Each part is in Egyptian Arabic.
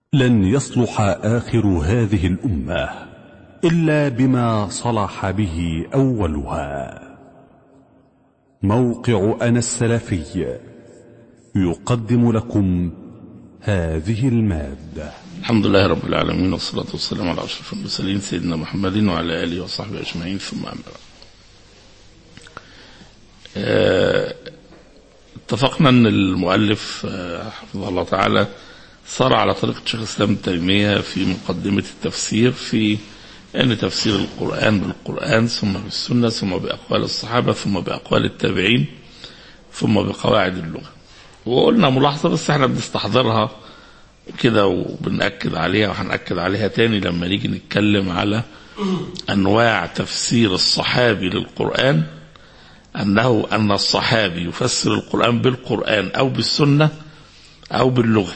لن يصلح آخر هذه الأمة إلا بما صلح به أولها موقع أنا السلفي يقدم لكم هذه المادة الحمد لله رب العالمين والصلاة والسلام على أشرف المرسلين سيدنا محمد وعلى آله وصحبه أجمعين ثم أما بعد. آه، اتفقنا أن المؤلف آه، حفظه الله تعالى صار على طريقة شيخ الإسلام ابن تيمية في مقدمة التفسير في أن تفسير القرآن بالقرآن ثم بالسنة ثم بأقوال الصحابة ثم بأقوال التابعين ثم بقواعد اللغة وقلنا ملاحظة بس احنا بنستحضرها كده وبنأكد عليها وهنأكد عليها تاني لما نيجي نتكلم على أنواع تفسير الصحابي للقرآن أنه أن الصحابي يفسر القرآن بالقرآن أو بالسنة أو باللغة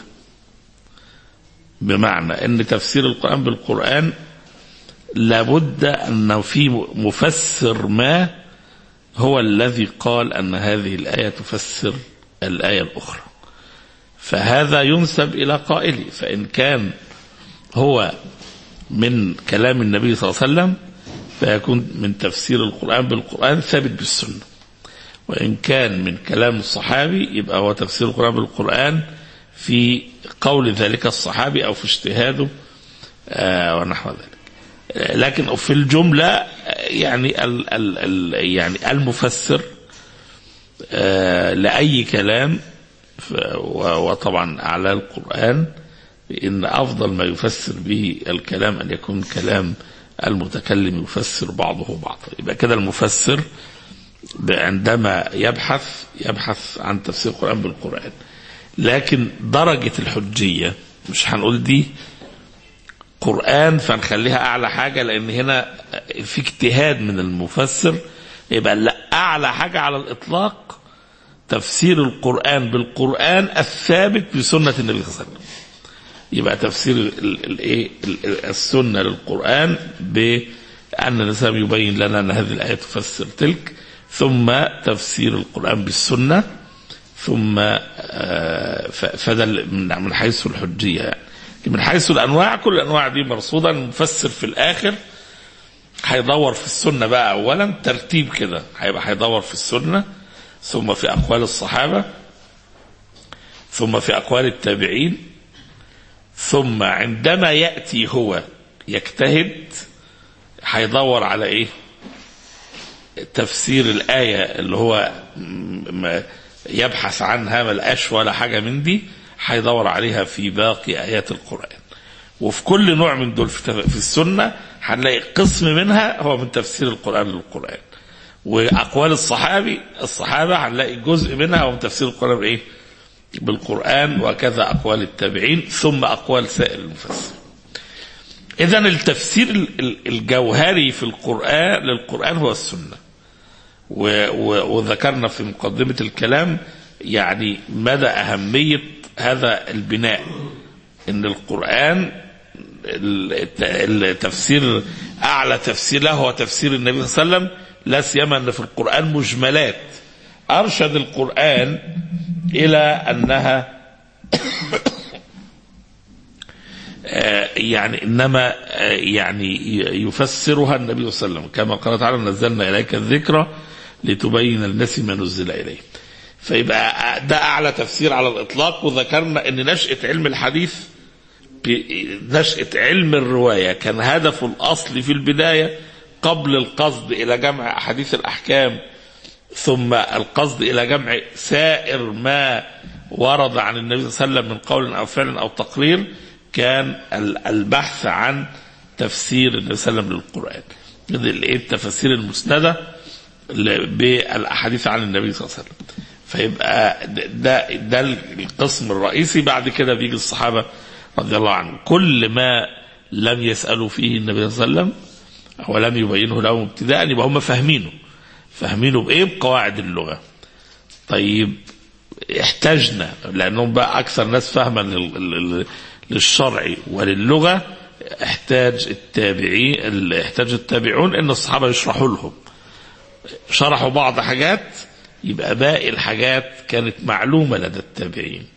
بمعنى أن تفسير القرآن بالقرآن لابد أن في مفسر ما هو الذي قال أن هذه الآية تفسر الآية الأخرى فهذا ينسب إلى قائله فإن كان هو من كلام النبي صلى الله عليه وسلم فيكون من تفسير القرآن بالقرآن ثابت بالسنة وإن كان من كلام الصحابي يبقى هو تفسير القرآن بالقرآن في قول ذلك الصحابي أو في اجتهاده آه ونحو ذلك آه لكن في الجملة آه يعني ال ال ال يعني المفسر آه لأي كلام وطبعا أعلى القرآن إن أفضل ما يفسر به الكلام أن يكون كلام المتكلم يفسر بعضه بعضا يبقى كده المفسر عندما يبحث يبحث عن تفسير القرآن بالقرآن لكن درجة الحجية مش هنقول دي قرآن فنخليها أعلى حاجة لأن هنا في اجتهاد من المفسر يبقى لا أعلى حاجة على الإطلاق تفسير القرآن بالقرآن الثابت بسنة النبي صلى الله عليه وسلم يبقى تفسير الايه السنة للقرآن بأن الإسلام يبين لنا أن هذه الآية تفسر تلك ثم تفسير القرآن بالسنة ثم فده من حيث الحجية يعني من حيث الأنواع كل الأنواع دي مرصودة المفسر في الآخر هيدور في السنة بقى أولا ترتيب كده هيبقى هيدور في السنة ثم في أقوال الصحابة ثم في أقوال التابعين ثم عندما يأتي هو يجتهد هيدور على إيه تفسير الآية اللي هو يبحث عنها ملقاش ولا حاجة من دي هيدور عليها في باقي آيات القرآن وفي كل نوع من دول في السنة هنلاقي قسم منها هو من تفسير القرآن للقرآن واقوال الصحابي الصحابه هنلاقي جزء منها ومن تفسير القران بايه؟ بالقران وكذا اقوال التابعين ثم اقوال سائر المفسرين. اذا التفسير الجوهري في القران للقران هو السنه. وذكرنا في مقدمه الكلام يعني مدى اهميه هذا البناء ان القران التفسير اعلى تفسير له هو تفسير النبي صلى الله عليه وسلم لا سيما ان في القران مجملات ارشد القران الى انها يعني انما يعني يفسرها النبي صلى الله عليه وسلم كما قال تعالى نزلنا اليك الذكرى لتبين للناس ما نزل اليه فيبقى ده اعلى تفسير على الاطلاق وذكرنا ان نشاه علم الحديث نشاه علم الروايه كان هدفه الاصلي في البدايه قبل القصد الى جمع احاديث الاحكام ثم القصد الى جمع سائر ما ورد عن النبي صلى الله عليه وسلم من قول او فعل او تقرير كان البحث عن تفسير النبي صلى الله عليه وسلم للقران التفاسير المسنده بالاحاديث عن النبي صلى الله عليه وسلم فيبقى ده ده القسم الرئيسي بعد كده بيجي الصحابه رضي الله عنهم كل ما لم يسالوا فيه النبي صلى الله عليه وسلم ولم يبينه لهم ابتداء يبقى هم فاهمينه فاهمينه بايه بقواعد اللغه طيب احتاجنا لانهم بقى اكثر ناس فاهما للشرع وللغه احتاج التابعين احتاج التابعون ان الصحابه يشرحوا لهم شرحوا بعض حاجات يبقى باقي الحاجات كانت معلومه لدى التابعين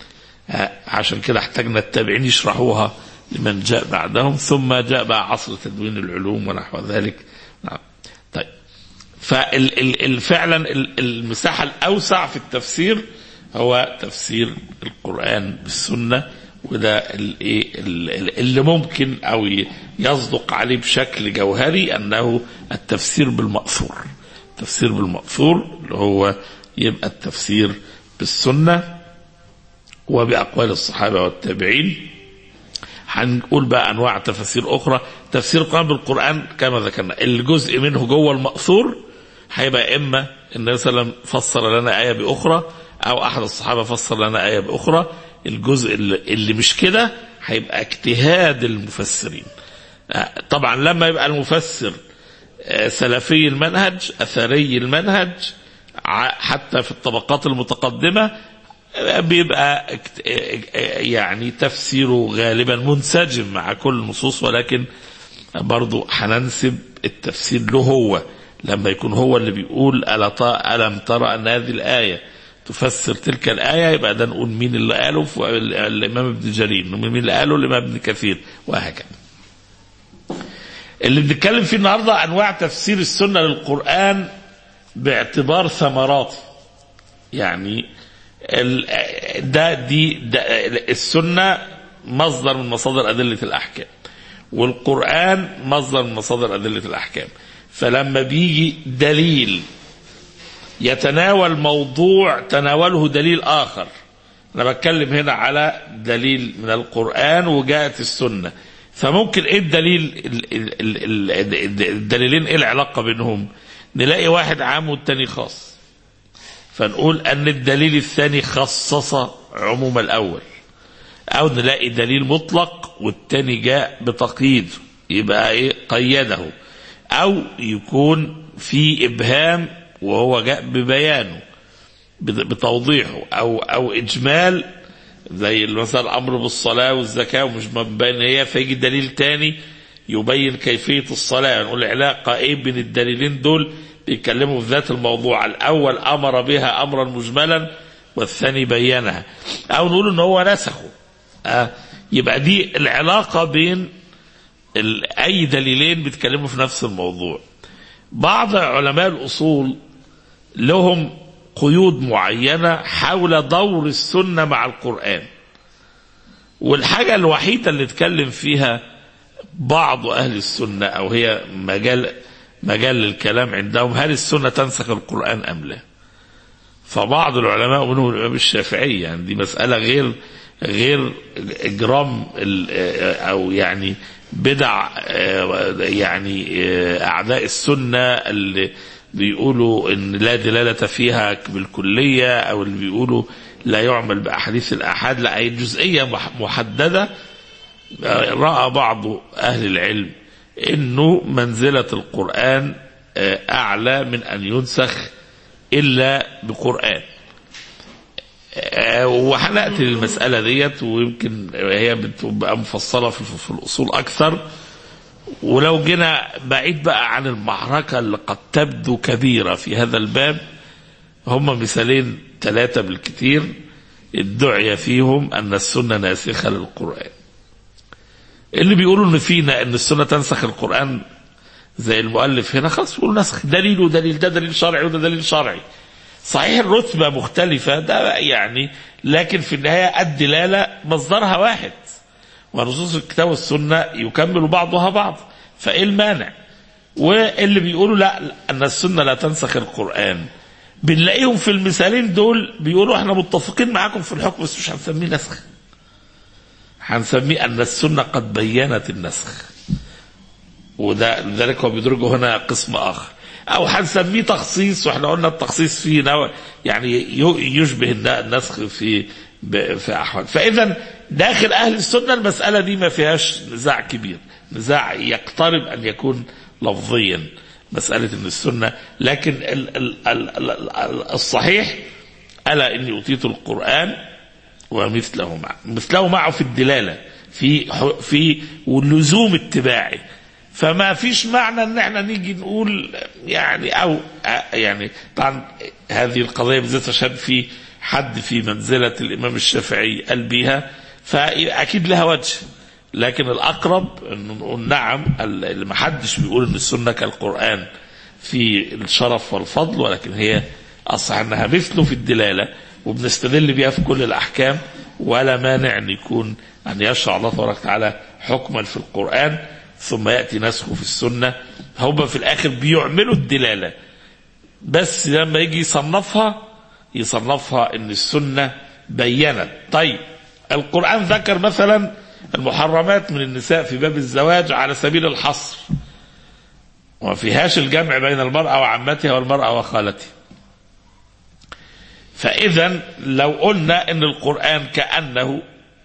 آه، عشان كده احتاجنا التابعين يشرحوها لمن جاء بعدهم ثم جاء بقى عصر تدوين العلوم ونحو ذلك نعم. طيب ففعلا المساحة الأوسع في التفسير هو تفسير القرآن بالسنة وده الايه اللي ممكن او يصدق عليه بشكل جوهري انه التفسير بالمأثور التفسير بالمأثور اللي هو يبقى التفسير بالسنة وبأقوال الصحابة والتابعين هنقول بقى انواع تفاسير اخرى تفسير القرآن بالقرآن كما ذكرنا الجزء منه جوه المأثور هيبقى اما النبي صلى الله عليه وسلم فسر لنا آية بأخرى او احد الصحابة فسر لنا آية بأخرى الجزء اللي, اللي مش كده هيبقى اجتهاد المفسرين طبعا لما يبقى المفسر سلفي المنهج اثري المنهج حتى في الطبقات المتقدمه بيبقى يعني تفسيره غالبا منسجم مع كل النصوص ولكن برضو هننسب التفسير له هو لما يكون هو اللي بيقول ألم ترى أن هذه الآية تفسر تلك الآية يبقى ده نقول مين اللي قاله الإمام ابن جرير مين اللي قاله الإمام ابن كثير وهكذا اللي بنتكلم فيه النهاردة أنواع تفسير السنة للقرآن باعتبار ثمراته يعني ده دي ده السنة مصدر من مصادر أدلة الأحكام والقرآن مصدر من مصادر أدلة الأحكام فلما بيجي دليل يتناول موضوع تناوله دليل آخر أنا بتكلم هنا على دليل من القرآن وجاءت السنة فممكن ايه الدليل الدليلين ايه العلاقة بينهم نلاقي واحد عام والتاني خاص فنقول ان الدليل الثاني خصص عموم الاول او نلاقي دليل مطلق والتاني جاء بتقييد يبقى ايه قيده او يكون في ابهام وهو جاء ببيانه بتوضيحه او او اجمال زي مثلا الامر بالصلاه والزكاه ومش مبين هي فيجي دليل تاني يبين كيفيه الصلاه نقول العلاقه ايه بين الدليلين دول بيتكلموا في ذات الموضوع الاول امر بها امرا مجملا والثاني بينها او نقول ان هو نسخه آه يبقى دي العلاقه بين اي دليلين بيتكلموا في نفس الموضوع بعض علماء الاصول لهم قيود معينه حول دور السنه مع القران والحاجه الوحيده اللي اتكلم فيها بعض اهل السنه او هي مجال مجال للكلام عندهم هل السنه تنسخ القران ام لا فبعض العلماء منهم الامام الشافعي يعني دي مساله غير غير اجرام او يعني بدع يعني اعداء السنه اللي بيقولوا ان لا دلاله فيها بالكليه او اللي بيقولوا لا يعمل باحاديث الاحاد لا هي جزئيه محدده راى بعض اهل العلم انه منزله القران اعلى من ان ينسخ الا بقران وهنأتي للمسألة ديت ويمكن هي بتبقى مفصلة في الأصول أكثر ولو جينا بعيد بقى عن المعركة اللي قد تبدو كبيرة في هذا الباب هم مثالين ثلاثة بالكثير ادعي فيهم أن السنة ناسخة للقرآن اللي بيقولوا ان فينا ان السنة تنسخ القرآن زي المؤلف هنا خلاص يقولوا نسخ دليل ودليل ده دليل شرعي وده دليل شرعي صحيح الرتبة مختلفة ده يعني لكن في النهاية الدلالة مصدرها واحد ونصوص الكتاب والسنة يكمل بعضها بعض فإيه المانع واللي بيقولوا لا أن السنة لا تنسخ القرآن بنلاقيهم في المثالين دول بيقولوا احنا متفقين معاكم في الحكم بس مش هنسميه نسخ هنسميه أن السنة قد بينت النسخ وده لذلك هو بيدرجه هنا قسم آخر او هنسميه تخصيص واحنا قلنا التخصيص فيه نوع يعني يشبه النسخ في في احوال فاذا داخل اهل السنه المساله دي ما فيهاش نزاع كبير نزاع يقترب ان يكون لفظيا مساله ان السنه لكن ال ال ال الصحيح الا اني اوتيت القران ومثله معه مثله معه في الدلاله في في ولزوم اتباعه فما فيش معنى ان احنا نيجي نقول يعني او يعني طبعا هذه القضيه بالذات عشان في حد في منزلة الإمام الشافعي قال بيها فأكيد لها وجه لكن الأقرب أن نقول نعم اللي ما حدش بيقول أن السنة كالقرآن في الشرف والفضل ولكن هي أصح أنها مثله في الدلالة وبنستدل بها في كل الأحكام ولا مانع أن يكون أن يشرع الله تبارك وتعالى حكما في القرآن ثم يأتي نسخه في السنة هم في الآخر بيعملوا الدلالة بس لما يجي يصنفها يصنفها ان السنة بينت طيب القرآن ذكر مثلا المحرمات من النساء في باب الزواج على سبيل الحصر وما فيهاش الجمع بين المرأة وعمتها والمرأة وخالتها فإذا لو قلنا ان القرآن كأنه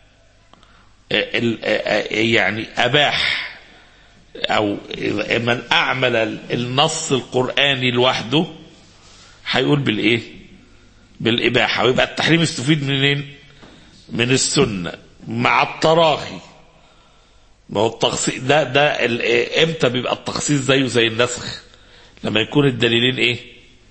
يعني أباح أو من أعمل النص القرآني لوحده هيقول بالإيه؟ بالإباحة ويبقى التحريم يستفيد منين؟ من السنة مع التراخي ما هو التخصيص ده ده امتى بيبقى التخصيص زيه زي النسخ؟ لما يكون الدليلين ايه؟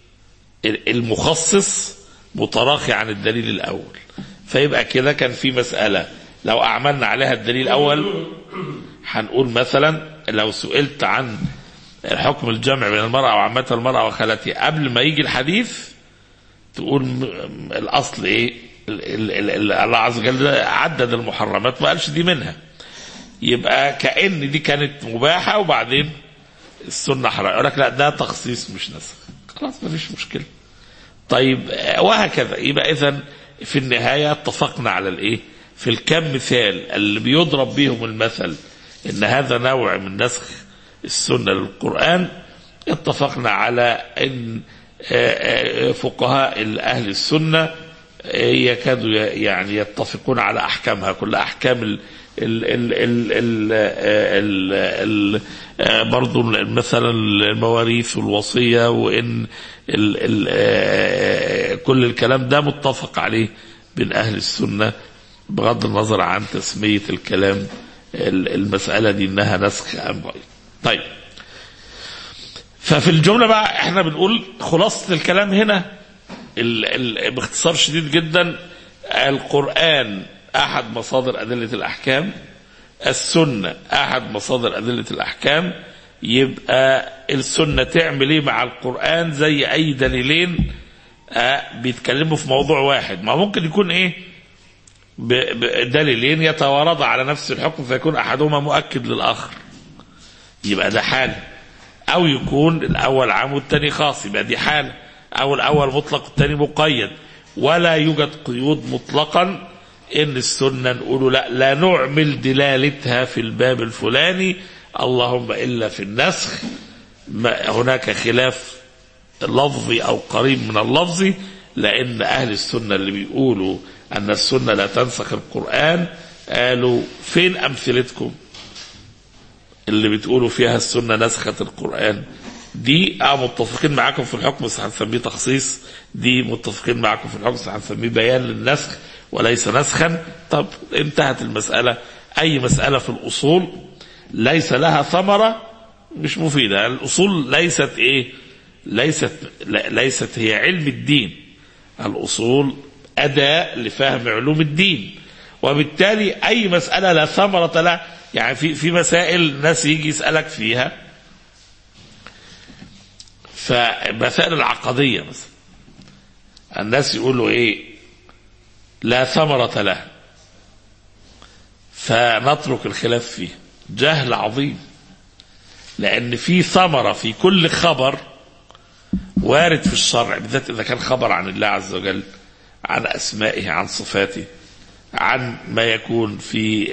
المخصص متراخي عن الدليل الأول فيبقى كده كان في مسألة لو أعملنا عليها الدليل الأول هنقول مثلا لو سئلت عن حكم الجمع بين المرأة وعمتها المرأة وخالتها قبل ما يجي الحديث تقول الأصل إيه الله عز وجل عدد المحرمات ما قالش دي منها يبقى كأن دي كانت مباحة وبعدين السنة حرام يقول لك لا ده تخصيص مش نسخ خلاص ما فيش مشكلة طيب وهكذا يبقى إذا في النهاية اتفقنا على الإيه في الكم مثال اللي بيضرب بيهم المثل ان هذا نوع من نسخ السنه للقران اتفقنا على ان فقهاء اهل السنه يكادوا يعني يتفقون على احكامها كل احكام ال ال ال ال ال ال برضو مثلا المواريث والوصيه وان ال ال كل الكلام ده متفق عليه بين اهل السنه بغض النظر عن تسميه الكلام المسألة دي انها نسخ ام غير طيب ففي الجملة بقى احنا بنقول خلاصة الكلام هنا ال ال باختصار شديد جدا القرآن احد مصادر ادلة الاحكام السنة احد مصادر ادلة الاحكام يبقى السنة تعمل ايه مع القرآن زي اي دليلين آه بيتكلموا في موضوع واحد ما ممكن يكون ايه دليلين يتوارد على نفس الحكم فيكون احدهما مؤكد للاخر يبقى ده حاله او يكون الاول عام والثاني خاص يبقى دي حاله او الاول مطلق والثاني مقيد ولا يوجد قيود مطلقا ان السنه نقول لا لا نعمل دلالتها في الباب الفلاني اللهم الا في النسخ هناك خلاف لفظي او قريب من اللفظي لان اهل السنه اللي بيقولوا أن السنة لا تنسخ القرآن قالوا فين أمثلتكم اللي بتقولوا فيها السنة نسخت القرآن دي اه متفقين معاكم في الحكم بس هنسميه تخصيص دي متفقين معاكم في الحكم بس هنسميه بيان للنسخ وليس نسخا طب انتهت المسألة أي مسألة في الأصول ليس لها ثمرة مش مفيدة الأصول ليست إيه ليست ليست هي علم الدين الأصول أداة لفهم علوم الدين وبالتالي أي مسألة لا ثمرة لها يعني في في مسائل ناس يجي يسألك فيها فمسائل العقدية مثلا الناس يقولوا إيه لا ثمرة لها فنترك الخلاف فيه جهل عظيم لأن في ثمرة في كل خبر وارد في الشرع بالذات إذا كان خبر عن الله عز وجل عن أسمائه عن صفاته عن ما يكون في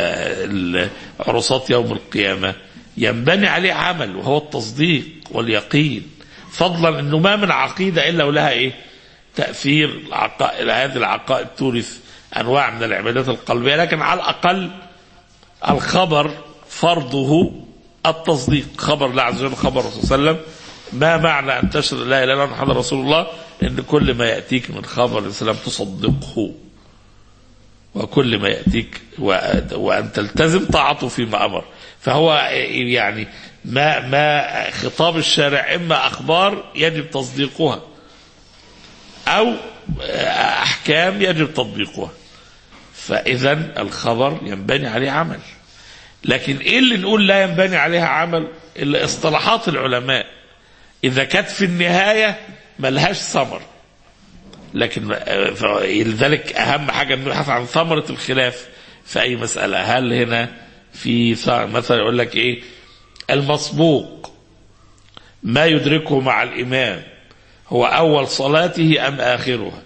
عرصات يوم القيامة ينبني عليه عمل وهو التصديق واليقين فضلا أنه ما من عقيدة إلا ولها إيه تأثير العقائد هذه العقائد تورث أنواع من العبادات القلبية لكن على الأقل الخبر فرضه التصديق خبر الله عز وجل خبر الرسول صلى الله عليه وسلم ما معنى أن تشهد لا إله إلا الله محمد رسول الله ان كل ما ياتيك من خبر الاسلام تصدقه وكل ما ياتيك وان تلتزم طاعته فيما امر فهو يعني ما ما خطاب الشارع اما اخبار يجب تصديقها او أحكام يجب تطبيقها فإذا الخبر ينبني عليه عمل لكن إيه اللي نقول لا ينبني عليها عمل إلا اصطلاحات العلماء إذا كانت في النهاية ملهاش ثمر لكن لذلك أهم حاجة أن نبحث عن ثمرة الخلاف في أي مسألة هل هنا في مثلا يقول لك إيه المسبوق ما يدركه مع الإمام هو أول صلاته أم آخرها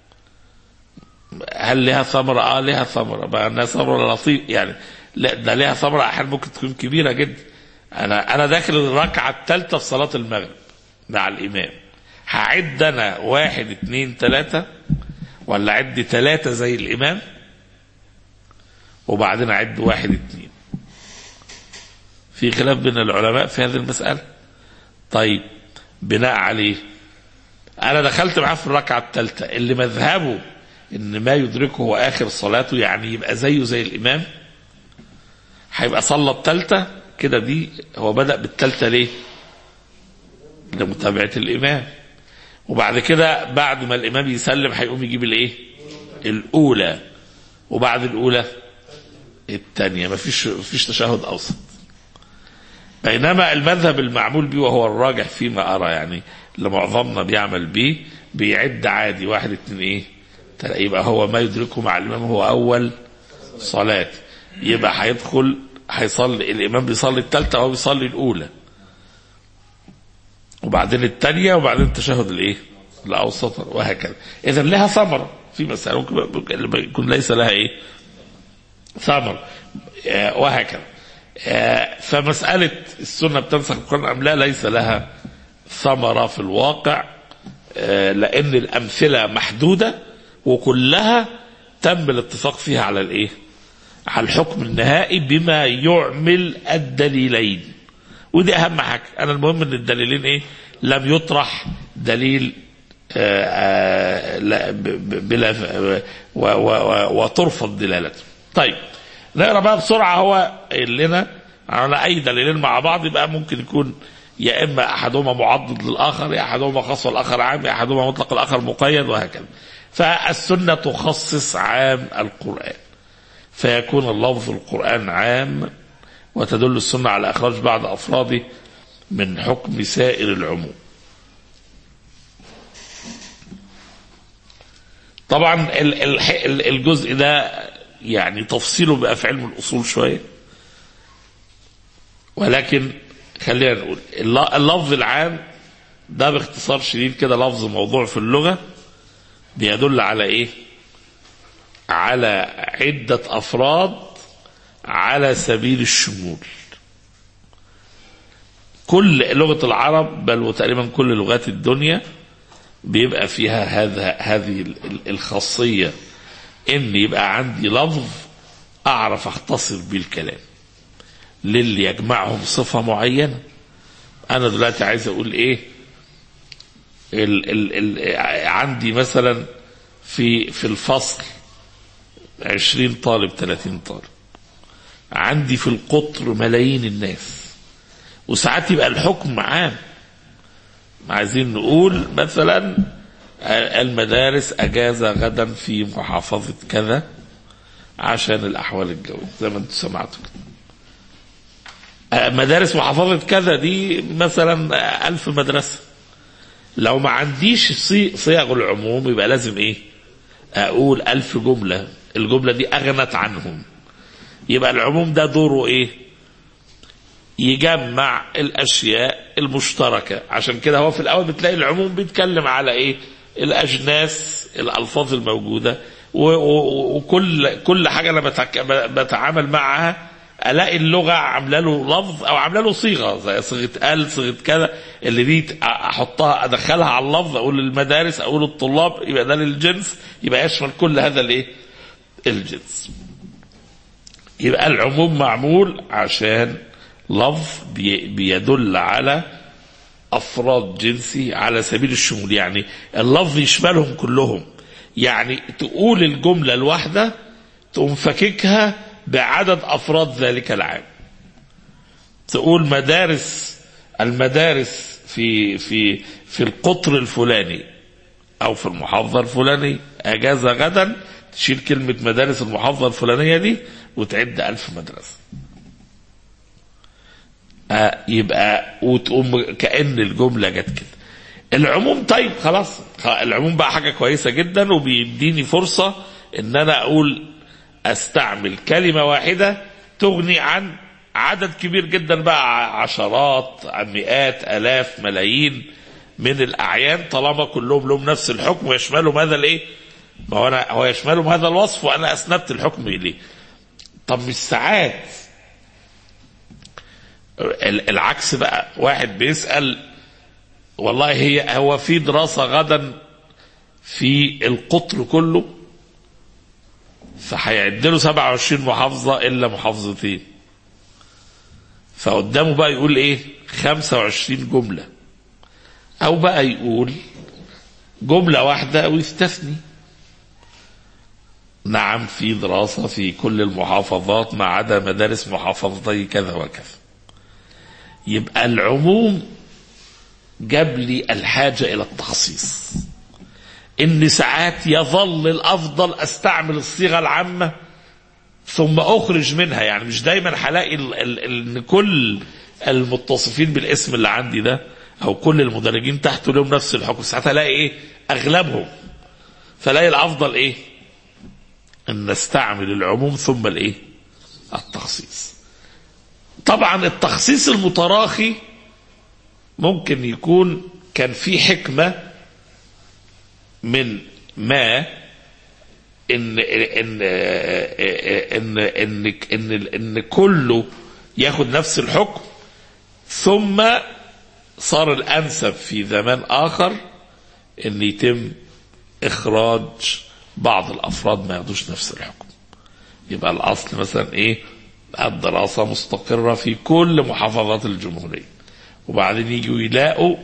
هل لها ثمرة؟ آه لها ثمرة بقى أنها ثمرة لطيف يعني لا ده لها ثمرة أحيانا ممكن تكون كبيرة جدا أنا أنا داخل الركعة الثالثة في صلاة المغرب مع الإمام هعد أنا واحد اثنين ثلاثة ولا أعد ثلاثة زي الإمام وبعدين أعد واحد اثنين في خلاف بين العلماء في هذه المسألة طيب بناء عليه أنا دخلت معاه في الركعة الثالثة اللي مذهبه إن ما يدركه هو آخر صلاته يعني يبقى زيه زي الإمام هيبقى صلى الثالثة كده دي هو بدأ بالثالثة ليه؟ لمتابعة الإمام وبعد كده بعد ما الإمام يسلم هيقوم يجيب الإيه؟ الأولى وبعد الأولى الثانية مفيش مفيش تشهد أوسط بينما المذهب المعمول به وهو الراجح فيما أرى يعني اللي معظمنا بيعمل به بيعد عادي واحد اتنين ايه يبقى هو ما يدركه مع الإمام هو أول صلاة يبقى هيدخل هيصلي الإمام بيصلي الثالثة وهو بيصلي الأولى وبعدين الثانية وبعدين التشهد الإيه؟ الأوسط وهكذا إذا لها ثمرة في مسألة ممكن يكون ليس لها إيه؟ ثمرة آه وهكذا آه فمسألة السنة بتنسخ القرآن أم لا ليس لها ثمرة في الواقع آه لأن الأمثلة محدودة وكلها تم الاتفاق فيها على الإيه؟ على الحكم النهائي بما يعمل الدليلين ودي أهم حاجة أنا المهم أن الدليلين إيه؟ لم يطرح دليل بلا وترفض دلالته طيب نقرا بقى بسرعه هو لنا على اي دليلين مع بعض يبقى ممكن يكون يا اما احدهما معضد للاخر يا احدهما خاص والاخر عام يا احدهما مطلق الاخر مقيد وهكذا فالسنه تخصص عام القران فيكون اللفظ القران عام وتدل السنه على اخراج بعض افراده من حكم سائر العموم طبعا الجزء ده يعني تفصيله بقى في علم الاصول شويه ولكن خلينا نقول اللفظ العام ده باختصار شديد كده لفظ موضوع في اللغه بيدل على ايه؟ على عده افراد على سبيل الشمول. كل لغه العرب بل وتقريبا كل لغات الدنيا بيبقى فيها هذا هذه الخاصيه ان يبقى عندي لفظ اعرف اختصر بيه الكلام للي يجمعهم صفه معينه انا دلوقتي عايز اقول ايه ال ال ال عندي مثلا في في الفصل عشرين طالب ثلاثين طالب عندي في القطر ملايين الناس وساعات يبقى الحكم عام عايزين نقول مثلا المدارس أجازة غدا في محافظة كذا عشان الأحوال الجوية زي ما انتم سمعتوا مدارس محافظة كذا دي مثلا ألف مدرسة لو ما عنديش صيغ العموم يبقى لازم إيه أقول ألف جملة الجملة دي أغنت عنهم يبقى العموم ده دوره إيه يجمع الأشياء المشتركة عشان كده هو في الأول بتلاقي العموم بيتكلم على إيه الاجناس الالفاظ الموجوده وكل كل حاجه انا بتعامل معها الاقي اللغه عامله له لفظ او عامله له صيغه زي صيغه ال صيغه كذا اللي دي احطها ادخلها على اللفظ اقول للمدارس اقول للطلاب يبقى ده للجنس يبقى يشمل كل هذا الايه؟ الجنس. يبقى العموم معمول عشان لفظ بيدل على افراد جنسي على سبيل الشمول يعني اللفظ يشملهم كلهم يعني تقول الجمله الواحده تقوم فككها بعدد افراد ذلك العام تقول مدارس المدارس في في في القطر الفلاني او في المحافظه الفلانيه اجازه غدا تشيل كلمه مدارس المحافظه الفلانيه دي وتعد ألف مدرسه آه يبقى وتقوم كأن الجملة جت كده العموم طيب خلاص خ- العموم بقى حاجة كويسة جدا وبيديني فرصة ان انا اقول استعمل كلمة واحدة تغني عن عدد كبير جدا بقى ع- عشرات مئات الاف ملايين من الاعيان طالما كلهم لهم نفس الحكم ويشملهم هذا الايه ما هو انا هو يشملهم هذا الوصف وانا اسندت الحكم اليه طب مش ساعات ال- العكس بقى واحد بيسأل والله هي هو في دراسة غدا في القطر كله فهيعد له 27 محافظة إلا محافظتين فقدامه بقى يقول إيه 25 جملة أو بقى يقول جملة واحدة أو يستثني نعم في دراسة في كل المحافظات ما عدا مدارس محافظتي كذا وكذا يبقى العموم جاب لي الحاجة إلى التخصيص إن ساعات يظل الأفضل أستعمل الصيغة العامة ثم أخرج منها يعني مش دايما هلاقي ال- ال- ال- إن كل المتصفين بالاسم اللي عندي ده أو كل المدرجين تحته لهم نفس الحكم ساعات ألاقي إيه أغلبهم فلاقي الأفضل إيه أن نستعمل العموم ثم الإيه التخصيص طبعا التخصيص المتراخي ممكن يكون كان في حكمة من ما ان ان ان ان ان, إن كله ياخد نفس الحكم ثم صار الانسب في زمان اخر ان يتم اخراج بعض الافراد ما ياخدوش نفس الحكم يبقى الاصل مثلا ايه الدراسه مستقره في كل محافظات الجمهوريه وبعدين يجوا يلاقوا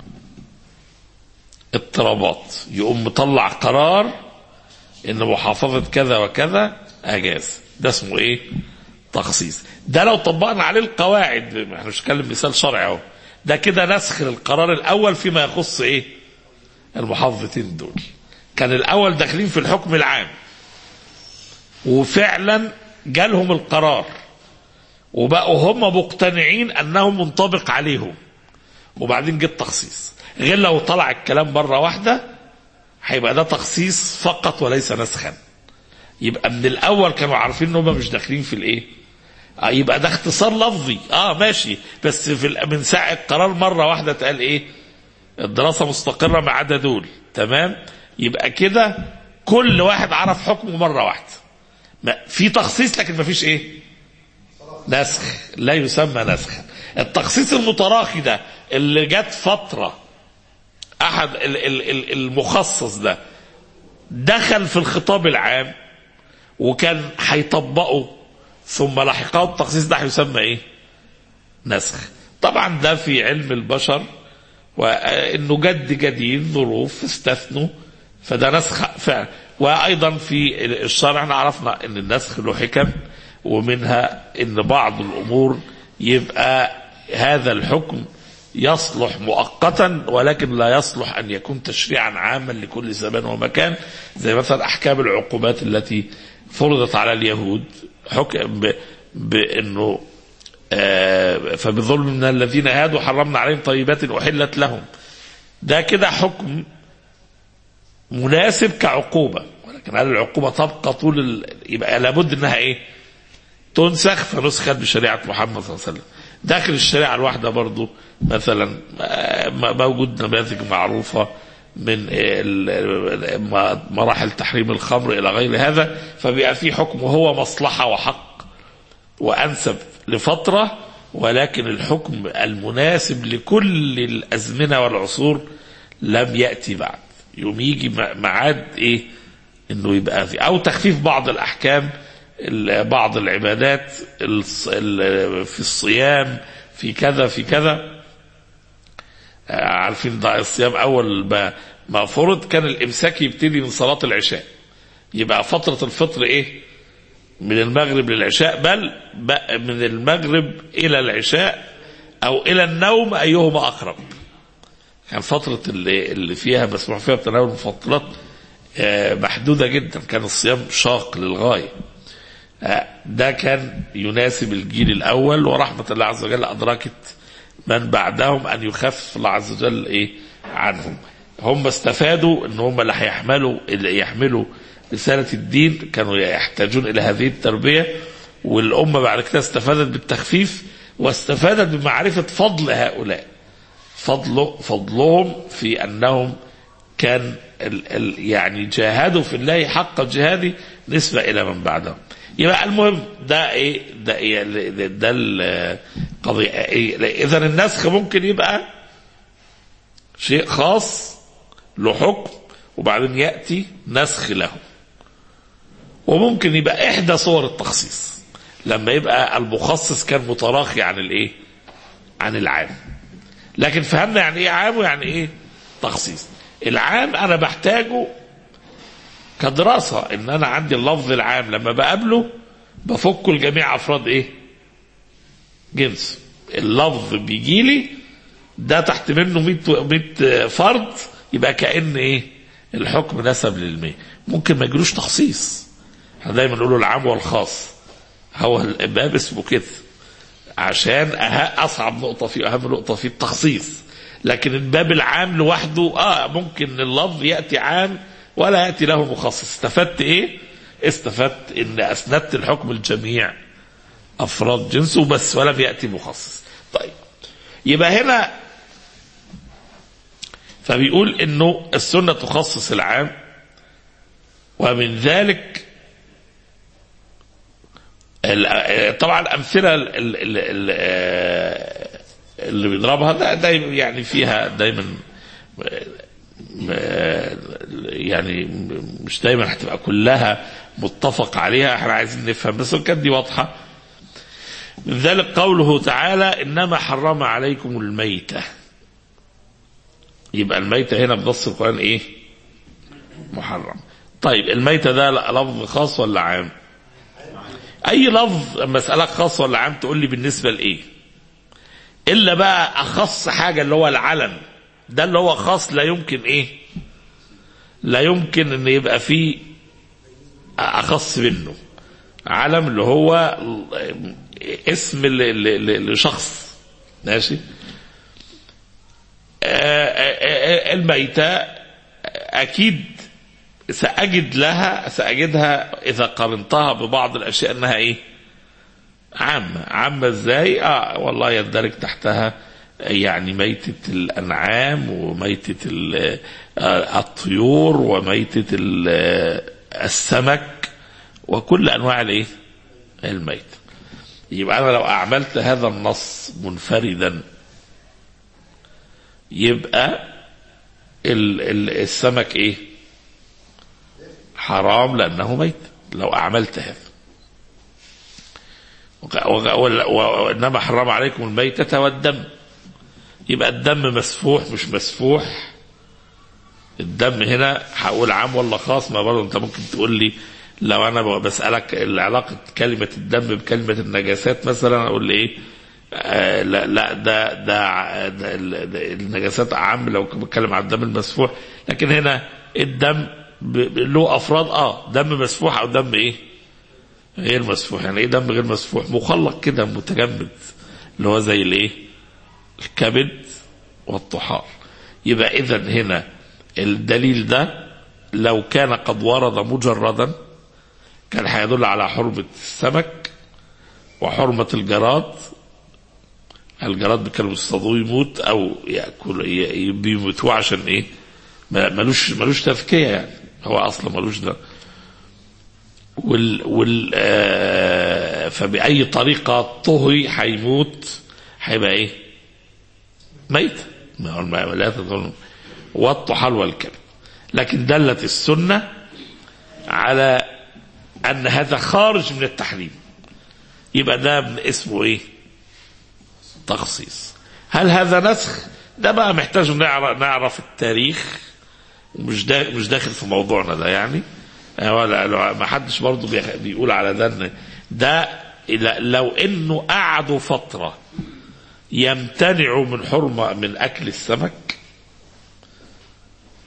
اضطرابات يقوم مطلع قرار ان محافظه كذا وكذا اجاز ده اسمه ايه تخصيص ده لو طبقنا عليه القواعد احنا مش بنتكلم مثال شرعي اهو ده كده نسخ القرار الاول فيما يخص ايه المحافظتين دول كان الاول داخلين في الحكم العام وفعلا جالهم القرار وبقوا هم مقتنعين انه منطبق عليهم وبعدين جه التخصيص غير لو طلع الكلام مره واحده هيبقى ده تخصيص فقط وليس نسخا يبقى من الاول كانوا عارفين ان هم مش داخلين في الايه آه يبقى ده اختصار لفظي اه ماشي بس في ال- من ساعه قرار مره واحده اتقال ايه الدراسه مستقره ما عدا دول تمام يبقى كده كل واحد عرف حكمه مره واحده ما في تخصيص لكن ما فيش ايه نسخ لا يسمى نسخا التخصيص المتراخي ده اللي جت فتره احد ال- ال- ال- المخصص ده دخل في الخطاب العام وكان هيطبقه ثم لحقه التخصيص ده هيسمى ايه نسخ طبعا ده في علم البشر وانه جد جديد ظروف استثنوا فده نسخ فعلا وايضا في الشرع احنا عرفنا ان النسخ له حكم ومنها ان بعض الامور يبقى هذا الحكم يصلح مؤقتا ولكن لا يصلح ان يكون تشريعا عاما لكل زمان ومكان زي مثلا احكام العقوبات التي فرضت على اليهود حكم ب- بانه آه، فبظلم من الذين هادوا حرمنا عليهم طيبات احلت لهم ده كده حكم مناسب كعقوبه ولكن هل العقوبه تبقى طول ال... يبقى لابد انها ايه؟ تنسخ فنسخت بشريعه محمد صلى الله عليه وسلم. داخل الشريعه الواحده برضو مثلا آه، م- موجود نماذج معروفه من ال- م- مراحل تحريم الخمر الى غير هذا فبيبقى في حكم وهو مصلحه وحق وانسب لفتره ولكن الحكم المناسب لكل الازمنه والعصور لم ياتي بعد يوم يجي م- ميعاد ايه انه يبقى في او تخفيف بعض الاحكام ال- بعض العبادات الص- ال- في الصيام في كذا في كذا آه، عارفين ده الصيام اول ما ما فرض كان الامساك يبتدي من صلاه العشاء يبقى فتره الفطر ايه من المغرب للعشاء بل بقى من المغرب إلى العشاء أو إلى النوم أيهما أقرب كان فترة اللي, اللي فيها مسموح فيها بتناول المفطرات آه، محدودة جدا كان الصيام شاق للغاية آه، ده كان يناسب الجيل الأول ورحمة الله عز وجل أدركت من بعدهم أن يخفف الله عز وجل إيه عنهم هم استفادوا ان هم اللي هيحملوا اللي يحملوا رسالة الدين كانوا يحتاجون إلى هذه التربية والأمة بعد كده استفادت بالتخفيف واستفادت بمعرفة فضل هؤلاء فضل فضلهم في أنهم كان ال ال يعني جاهدوا في الله حق الجهاد نسبة إلى من بعدهم يبقى المهم ده ايه ده ايه ده, ده القضية إيه اذا النسخ ممكن يبقى شيء خاص له حكم وبعدين يأتي نسخ له وممكن يبقى إحدى صور التخصيص لما يبقى المخصص كان متراخي عن الإيه عن العام لكن فهمنا يعني إيه عام ويعني إيه تخصيص العام أنا بحتاجه كدراسة إن أنا عندي اللفظ العام لما بقابله بفكه لجميع أفراد إيه جنس اللفظ بيجي لي ده تحت منه 100 100 فرد يبقى كأن ايه الحكم نسب للمية ممكن ما يجروش تخصيص احنا دايما نقوله العام والخاص هو الباب اسمه كده عشان أه اصعب نقطه فيه اهم نقطه فيه التخصيص لكن الباب العام لوحده اه ممكن اللفظ ياتي عام ولا ياتي له مخصص استفدت ايه استفدت ان اسندت الحكم الجميع افراد جنسه بس ولم ياتي مخصص طيب يبقى هنا فبيقول انه السنه تخصص العام ومن ذلك طبعا الامثله اللي بيضربها ده دايما يعني فيها دايما يعني مش دايما هتبقى كلها متفق عليها احنا عايزين نفهم بس كانت دي واضحه من ذلك قوله تعالى انما حرم عليكم الميته يبقى الميتة هنا بنص القرآن ايه محرم طيب الميتة ده لفظ خاص ولا عام اي لفظ اما اسألك خاص ولا عام تقول لي بالنسبة لايه الا بقى اخص حاجة اللي هو العلم ده اللي هو خاص لا يمكن ايه لا يمكن ان يبقى فيه اخص منه علم اللي هو اسم لشخص ماشي الميتة أكيد سأجد لها سأجدها إذا قارنتها ببعض الأشياء أنها إيه عامة عامة إزاي آه والله يندرج تحتها يعني ميتة الأنعام وميتة الطيور وميتة السمك وكل أنواع الإيه الميت يبقى أنا لو أعملت هذا النص منفردا يبقى ال ال السمك ايه حرام لانه ميت لو اعملت هذا وانما حرم عليكم الميتة والدم يبقى الدم مسفوح مش مسفوح الدم هنا هقول عام ولا خاص ما برضه انت ممكن تقول لي لو انا بسالك علاقه كلمه الدم بكلمه النجاسات مثلا اقول لي ايه آه لا لا ده ده, ده النجاسات اعم لو بتكلم عن الدم المسفوح لكن هنا الدم له افراد اه دم مسفوح او دم ايه؟ غير مسفوح يعني ايه دم غير مسفوح؟ مخلق كده متجمد اللي هو زي الايه؟ الكبد والطحال يبقى اذا هنا الدليل ده لو كان قد ورد مجردا كان هيدل على حرمة السمك وحرمة الجراد الجراد كانوا بيصطادوه يموت او ياكل بيموتوه عشان ايه؟ ملوش ملوش تذكيه يعني هو اصلا ملوش ده وال وال آه فباي طريقه طهي هيموت هيبقى ايه؟ ميت لا تظن والطحال والكلب لكن دلت السنه على ان هذا خارج من التحريم يبقى ده اسمه ايه؟ تخصيص هل هذا نسخ ده بقى محتاج نعرف, نعرف التاريخ مش دا مش داخل في موضوعنا ده يعني ولا ما حدش برضه بيقول على ده ان ده لو انه قعدوا فتره يمتنعوا من حرمه من اكل السمك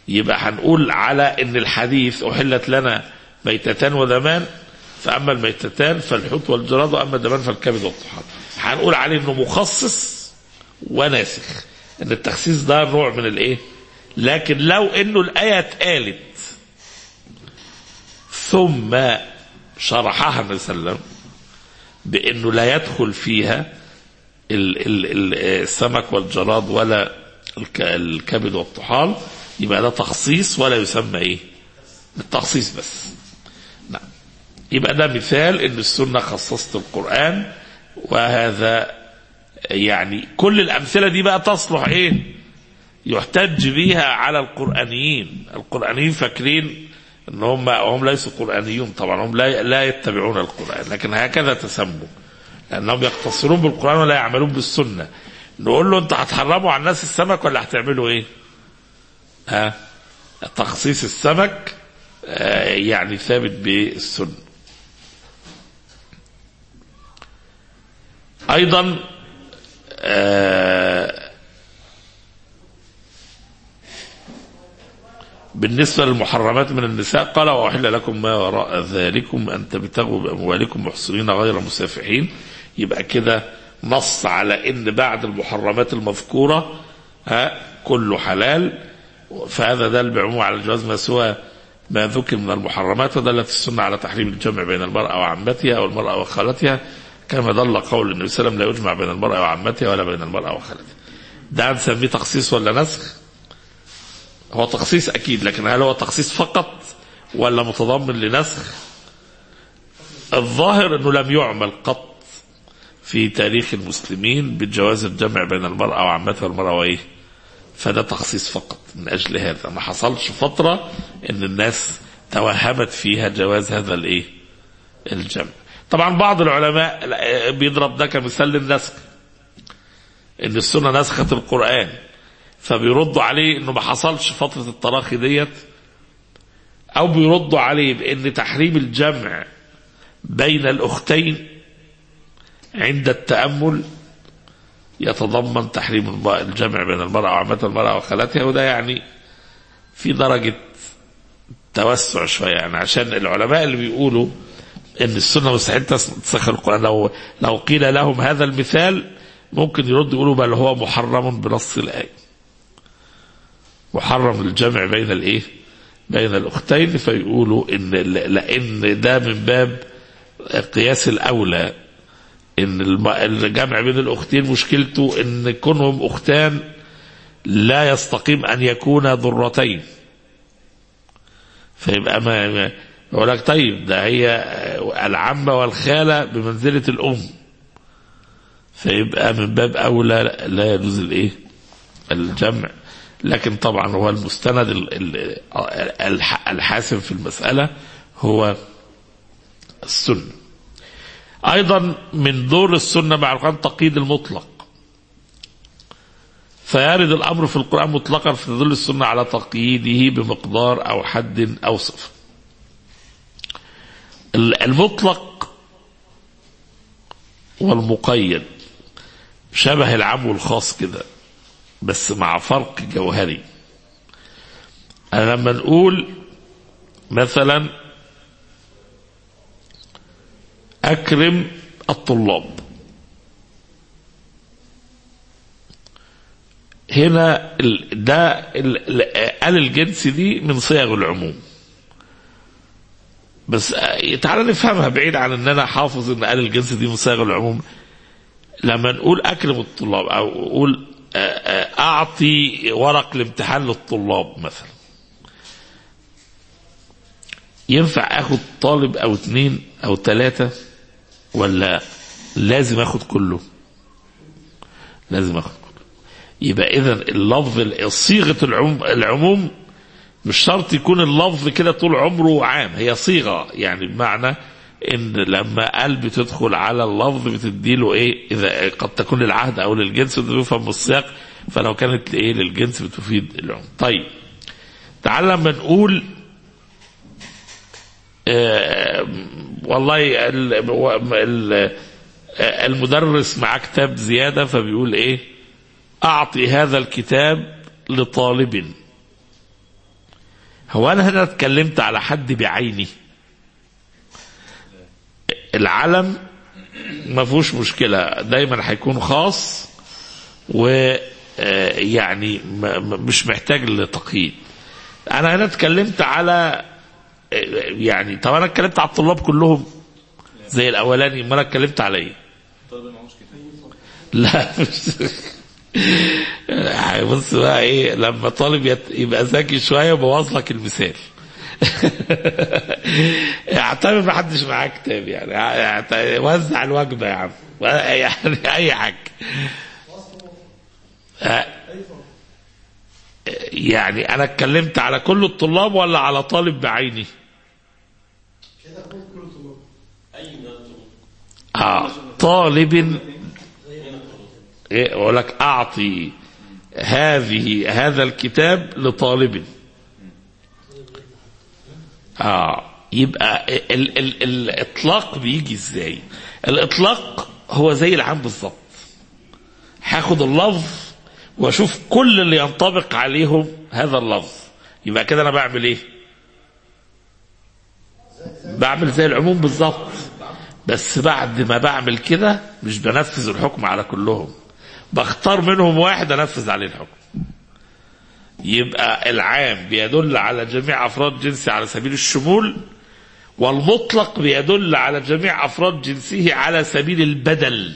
يبقى هنقول على ان الحديث احلت لنا ميتتان ودمان فاما الميتتان فالحوت والجراد واما الدمان فالكبد والطحال هنقول عليه انه مخصص وناسخ ان التخصيص ده نوع من الايه لكن لو انه الايه اتقالت ثم شرحها النبي صلى الله عليه وسلم بانه لا يدخل فيها ال ال ال السمك والجراد ولا الك- الكبد والطحال يبقى ده تخصيص ولا يسمى ايه التخصيص بس نعم يبقى ده مثال ان السنه خصصت القران وهذا يعني كل الامثله دي بقى تصلح ايه يحتج بيها على القرانيين القرانيين فاكرين ان هم هم ليسوا قرانيون طبعا هم لا لا يتبعون القران لكن هكذا تسموا لانهم يقتصرون بالقران ولا يعملون بالسنه نقول له انت هتحرموا على الناس السمك ولا هتعملوا ايه ها تخصيص السمك آه، يعني ثابت بالسنه ايضا آه، بالنسبة للمحرمات من النساء قال وأحل لكم ما وراء ذلكم أن تبتغوا بأموالكم محصنين غير مسافحين يبقى كده نص على أن بعد المحرمات المذكورة ها كله حلال فهذا دل بعموم على الجواز ما سوى ما ذكر من المحرمات ودلت السنة على تحريم الجمع بين المرأة وعمتها أو المرأة وخالتها كما دل قول النبي صلى الله عليه وسلم لا يجمع بين المرأة وعمتها ولا بين المرأة وخالتها ده نسميه تخصيص ولا نسخ هو تخصيص اكيد لكن هل هو تخصيص فقط ولا متضمن لنسخ الظاهر انه لم يعمل قط في تاريخ المسلمين بجواز الجمع بين المرأة وعمتها والمرأة وايه فده تخصيص فقط من اجل هذا ما حصلش فترة ان الناس توهمت فيها جواز هذا الايه الجمع طبعا بعض العلماء بيضرب ده كمثال للنسخ ان السنة نسخت القرآن فبيردوا عليه انه ما حصلش فترة التراخي ديت او بيردوا عليه بان تحريم الجمع بين الاختين عند التأمل يتضمن تحريم الم- الجمع بين المرأة وعمة المرأة وخالتها وده يعني في درجة توسع شوية يعني عشان العلماء اللي بيقولوا ان السنة مستحيل تس- تسخر القرآن لو لو قيل لهم هذا المثال ممكن يردوا يقولوا بل هو محرم بنص الآية محرم الجمع بين الايه بين الاختين فيقولوا ان لان ده من باب قياس الاولى ان الم- الجمع بين الاختين مشكلته ان كونهم اختان لا يستقيم ان يكونا ذرتين فيبقى ما ما- يقول لك طيب ده هي العمة والخالة بمنزلة الأم فيبقى من باب أولى لا يجوز الإيه الجمع لكن طبعا هو المستند ال- ال- الح- الحاسم في المسألة هو السنة أيضا من دور السنة مع القرآن تقييد المطلق فيرد الأمر في القرآن مطلقا فتدل السنة على تقييده بمقدار أو حد أو صفة ال- المطلق والمقيد شبه العام والخاص كده بس مع فرق جوهري أنا لما نقول مثلا أكرم الطلاب هنا ال- ده ال- ال- آل الجنس دي من صيغ العموم بس آه، تعالى نفهمها بعيد عن ان انا حافظ ان آل الجنس دي من صيغ العموم لما نقول اكرم الطلاب او اقول آه، آه، اعطي ورق الامتحان للطلاب مثلا ينفع اخد طالب او اتنين او تلاتة ولا لازم اخد كله لازم اخد كله يبقى اذا اللفظ صيغه العموم, العموم مش شرط يكون اللفظ كده طول عمره عام هي صيغه يعني بمعنى ان لما قلب تدخل على اللفظ بتديله ايه اذا قد تكون للعهد او للجنس وتفهم بالسياق فلو كانت ايه للجنس بتفيد العموم طيب تعال لما نقول آه والله ال ال المدرس معاه كتاب زيادة فبيقول ايه اعطي هذا الكتاب لطالب هو انا هنا اتكلمت على حد بعيني العلم ما فيهوش مشكله دايما هيكون خاص و آه، يعني ما- ما- مش محتاج لتقييد انا هنا اتكلمت على آه، يعني طب انا اتكلمت على الطلاب كلهم زي الاولاني ما انا اتكلمت على ايه لا مش بص بقى ايه لما طالب يت- يبقى ذكي شويه يبوظ لك المثال اعتبر ما حدش معاه كتاب يعني يعني وزع الوجبه يا عم يعني اي حاجه آه، يعني انا اتكلمت على كل الطلاب ولا على طالب بعيني اه طالب إيه، اقول لك اعطي هذه هذا الكتاب لطالب اه يبقى ال ال الاطلاق بيجي ازاي الاطلاق هو زي العام بالظبط هاخد اللفظ واشوف كل اللي ينطبق عليهم هذا اللفظ يبقى كده انا بعمل ايه بعمل زي العموم بالظبط بس بعد ما بعمل كده مش بنفذ الحكم على كلهم بختار منهم واحد انفذ عليه الحكم يبقى العام بيدل على جميع افراد جنسه على سبيل الشمول والمطلق بيدل على جميع افراد جنسه على سبيل البدل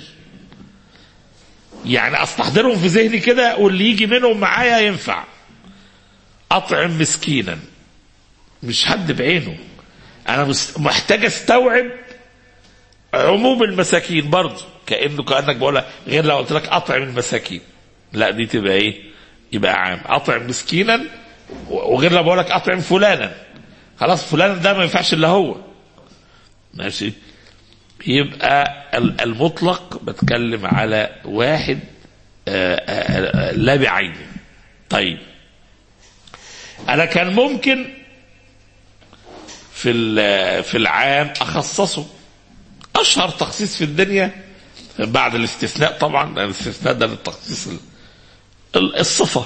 يعني استحضرهم في ذهني كده واللي يجي منهم معايا ينفع اطعم مسكينا مش حد بعينه انا مست- محتاج استوعب عموم المساكين برضه كانه كانك بقولها غير لو قلت لك اطعم المساكين لا دي تبقى ايه يبقى عام اطعم مسكينا وغير لو بقول لك اطعم فلانا خلاص فلانا ده ما ينفعش الا هو ماشي يبقى ال- المطلق بتكلم على واحد آه، آه، آه، لا بعينه طيب انا كان ممكن في ال- في العام اخصصه اشهر تخصيص في الدنيا بعد الاستثناء طبعا لأن الاستثناء ده للتخصيص ال- ال- الصفه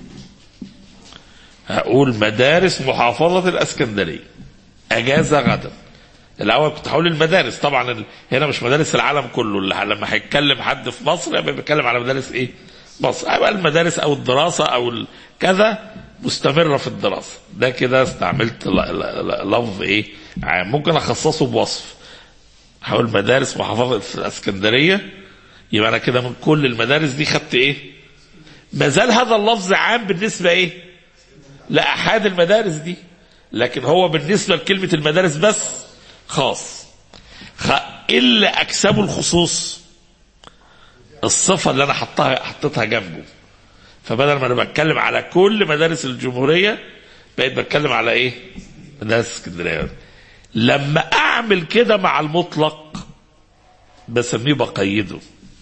هقول مدارس محافظه الاسكندريه اجازه غدا الاول كنت هقول المدارس طبعا ال- هنا مش مدارس العالم كله اللي لما هيتكلم حد في مصر يبقى بيتكلم على مدارس ايه مصر يبقى المدارس او الدراسه او ال- كذا مستمره في الدراسه ده كده استعملت ل- ل- ل- لفظ ايه عام ممكن اخصصه بوصف هقول مدارس محافظه الاسكندريه يبقى انا كده من كل المدارس دي خدت ايه ما زال هذا اللفظ عام بالنسبه ايه لاحد المدارس دي لكن هو بالنسبه لكلمه المدارس بس خاص خ... الا اكسبه الخصوص الصفه اللي انا حطها حطيتها جنبه فبدل ما انا بتكلم على كل مدارس الجمهوريه بقيت بتكلم على ايه مدارس اسكندريه لما اعمل كده مع المطلق بسميه بقيده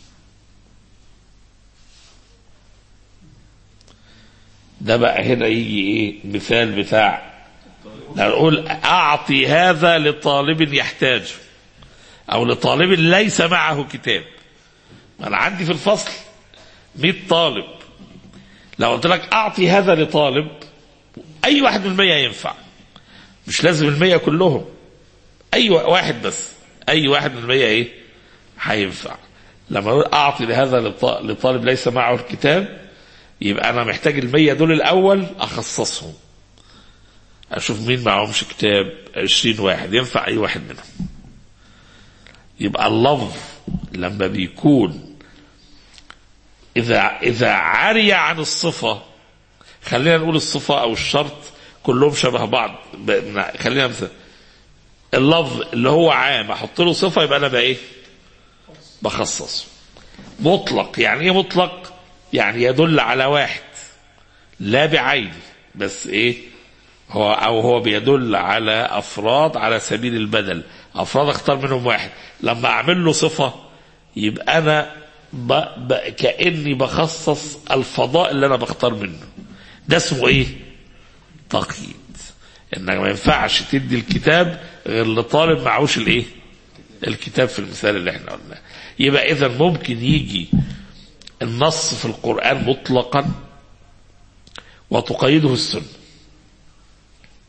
ده بقى هنا يجي ايه مثال بتاع لو نقول اعطي هذا لطالب يحتاجه او لطالب ليس معه كتاب انا عندي في الفصل 100 طالب لو قلت لك اعطي هذا لطالب اي واحد من المية ينفع مش لازم المية كلهم اي واحد بس اي واحد من المية ايه هينفع لما اقول اعطي لهذا لط- لطالب ليس معه الكتاب يبقى انا محتاج المية دول الاول اخصصهم اشوف مين معهمش كتاب عشرين واحد ينفع اي واحد منهم يبقى اللفظ لما بيكون اذا اذا عري عن الصفه خلينا نقول الصفه او الشرط كلهم شبه بعض ب- خلينا مثلا اللفظ اللي هو عام احط له صفه يبقى انا بقى ايه بخصصه مطلق يعني ايه مطلق يعني يدل على واحد لا بعينه بس ايه هو او هو بيدل على افراد على سبيل البدل افراد اختار منهم واحد لما اعمل له صفه يبقى انا ب... ب... كاني بخصص الفضاء اللي انا بختار منه ده اسمه ايه تقييد انك ما ينفعش تدي الكتاب غير لطالب معهوش الايه الكتاب في المثال اللي احنا قلناه يبقى اذا ممكن يجي النص في القران مطلقا وتقيده السنه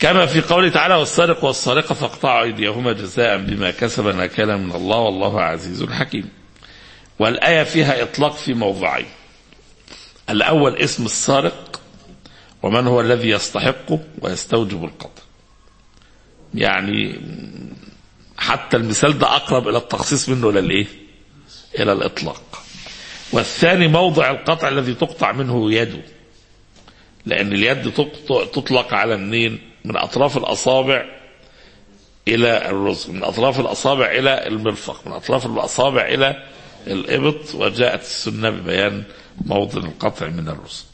كما في قوله تعالى والسارق والسارقة فاقطعوا أيديهما جزاء بما كسب نكالا من الله والله عزيز حكيم والآية فيها إطلاق في موضعين الأول اسم السارق ومن هو الذي يستحقه ويستوجب القطع يعني حتى المثال ده أقرب إلى التخصيص منه إلى الإيه؟ إلى الإطلاق والثاني موضع القطع الذي تقطع منه يده لأن اليد تقط- تطلق على منين؟ من أطراف الأصابع إلى الرزق من أطراف الأصابع إلى المرفق من أطراف الأصابع إلى الإبط وجاءت السنة ببيان موضع القطع من الرزق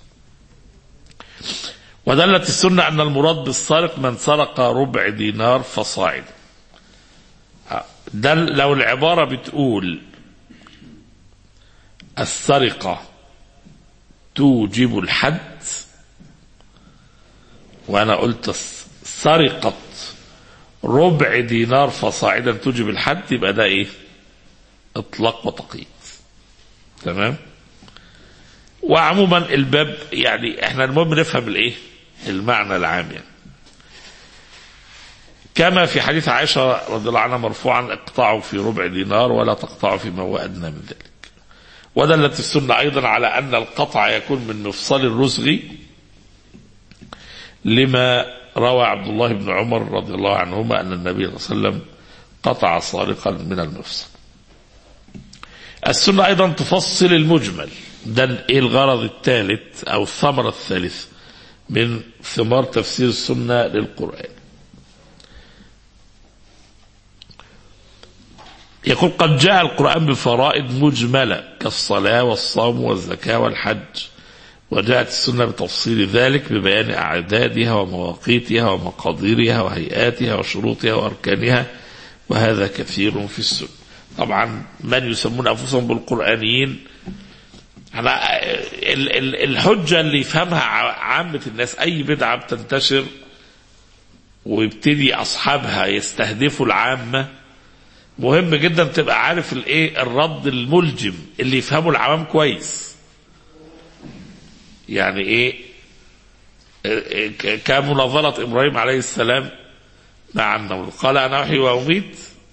ودلت السنة أن المراد بالسارق من سرق ربع دينار فصاعدا ده لو العبارة بتقول السرقة توجب الحد وأنا قلت الس- سرقة ربع دينار فصاعدا توجب الحد يبقى ده إيه؟ إطلاق وتقييد تمام؟ وعموما الباب يعني احنا المهم نفهم الايه؟ المعنى العام يعني. كما في حديث عائشة رضي الله عنها مرفوعا اقطعوا في ربع دينار ولا تقطعوا فيما هو أدنى من ذلك ودلت السنة أيضا على أن القطع يكون من مفصل الرزغ لما روى عبد الله بن عمر رضي الله عنهما أن النبي صلى الله عليه وسلم قطع سارقا من المفصل السنة أيضا تفصل المجمل ده إيه الغرض الثالث أو الثمرة الثالثة من ثمار تفسير السنة للقرآن يقول قد جاء القرآن بفرائض مجملة كالصلاة والصوم والزكاة والحج وجاءت السنة بتفصيل ذلك ببيان أعدادها ومواقيتها ومقاديرها وهيئاتها وشروطها وأركانها وهذا كثير في السنة طبعا من يسمون أنفسهم بالقرآنيين أنا ال- ال- الحجة اللي يفهمها ع- عامة الناس أي بدعة بتنتشر ويبتدي أصحابها يستهدفوا العامة مهم جدا تبقى عارف الايه الرد الملجم اللي يفهمه العوام كويس يعني ايه إيه، ك- كمناظرة ابراهيم عليه السلام مع النمل قال انا احيي واميت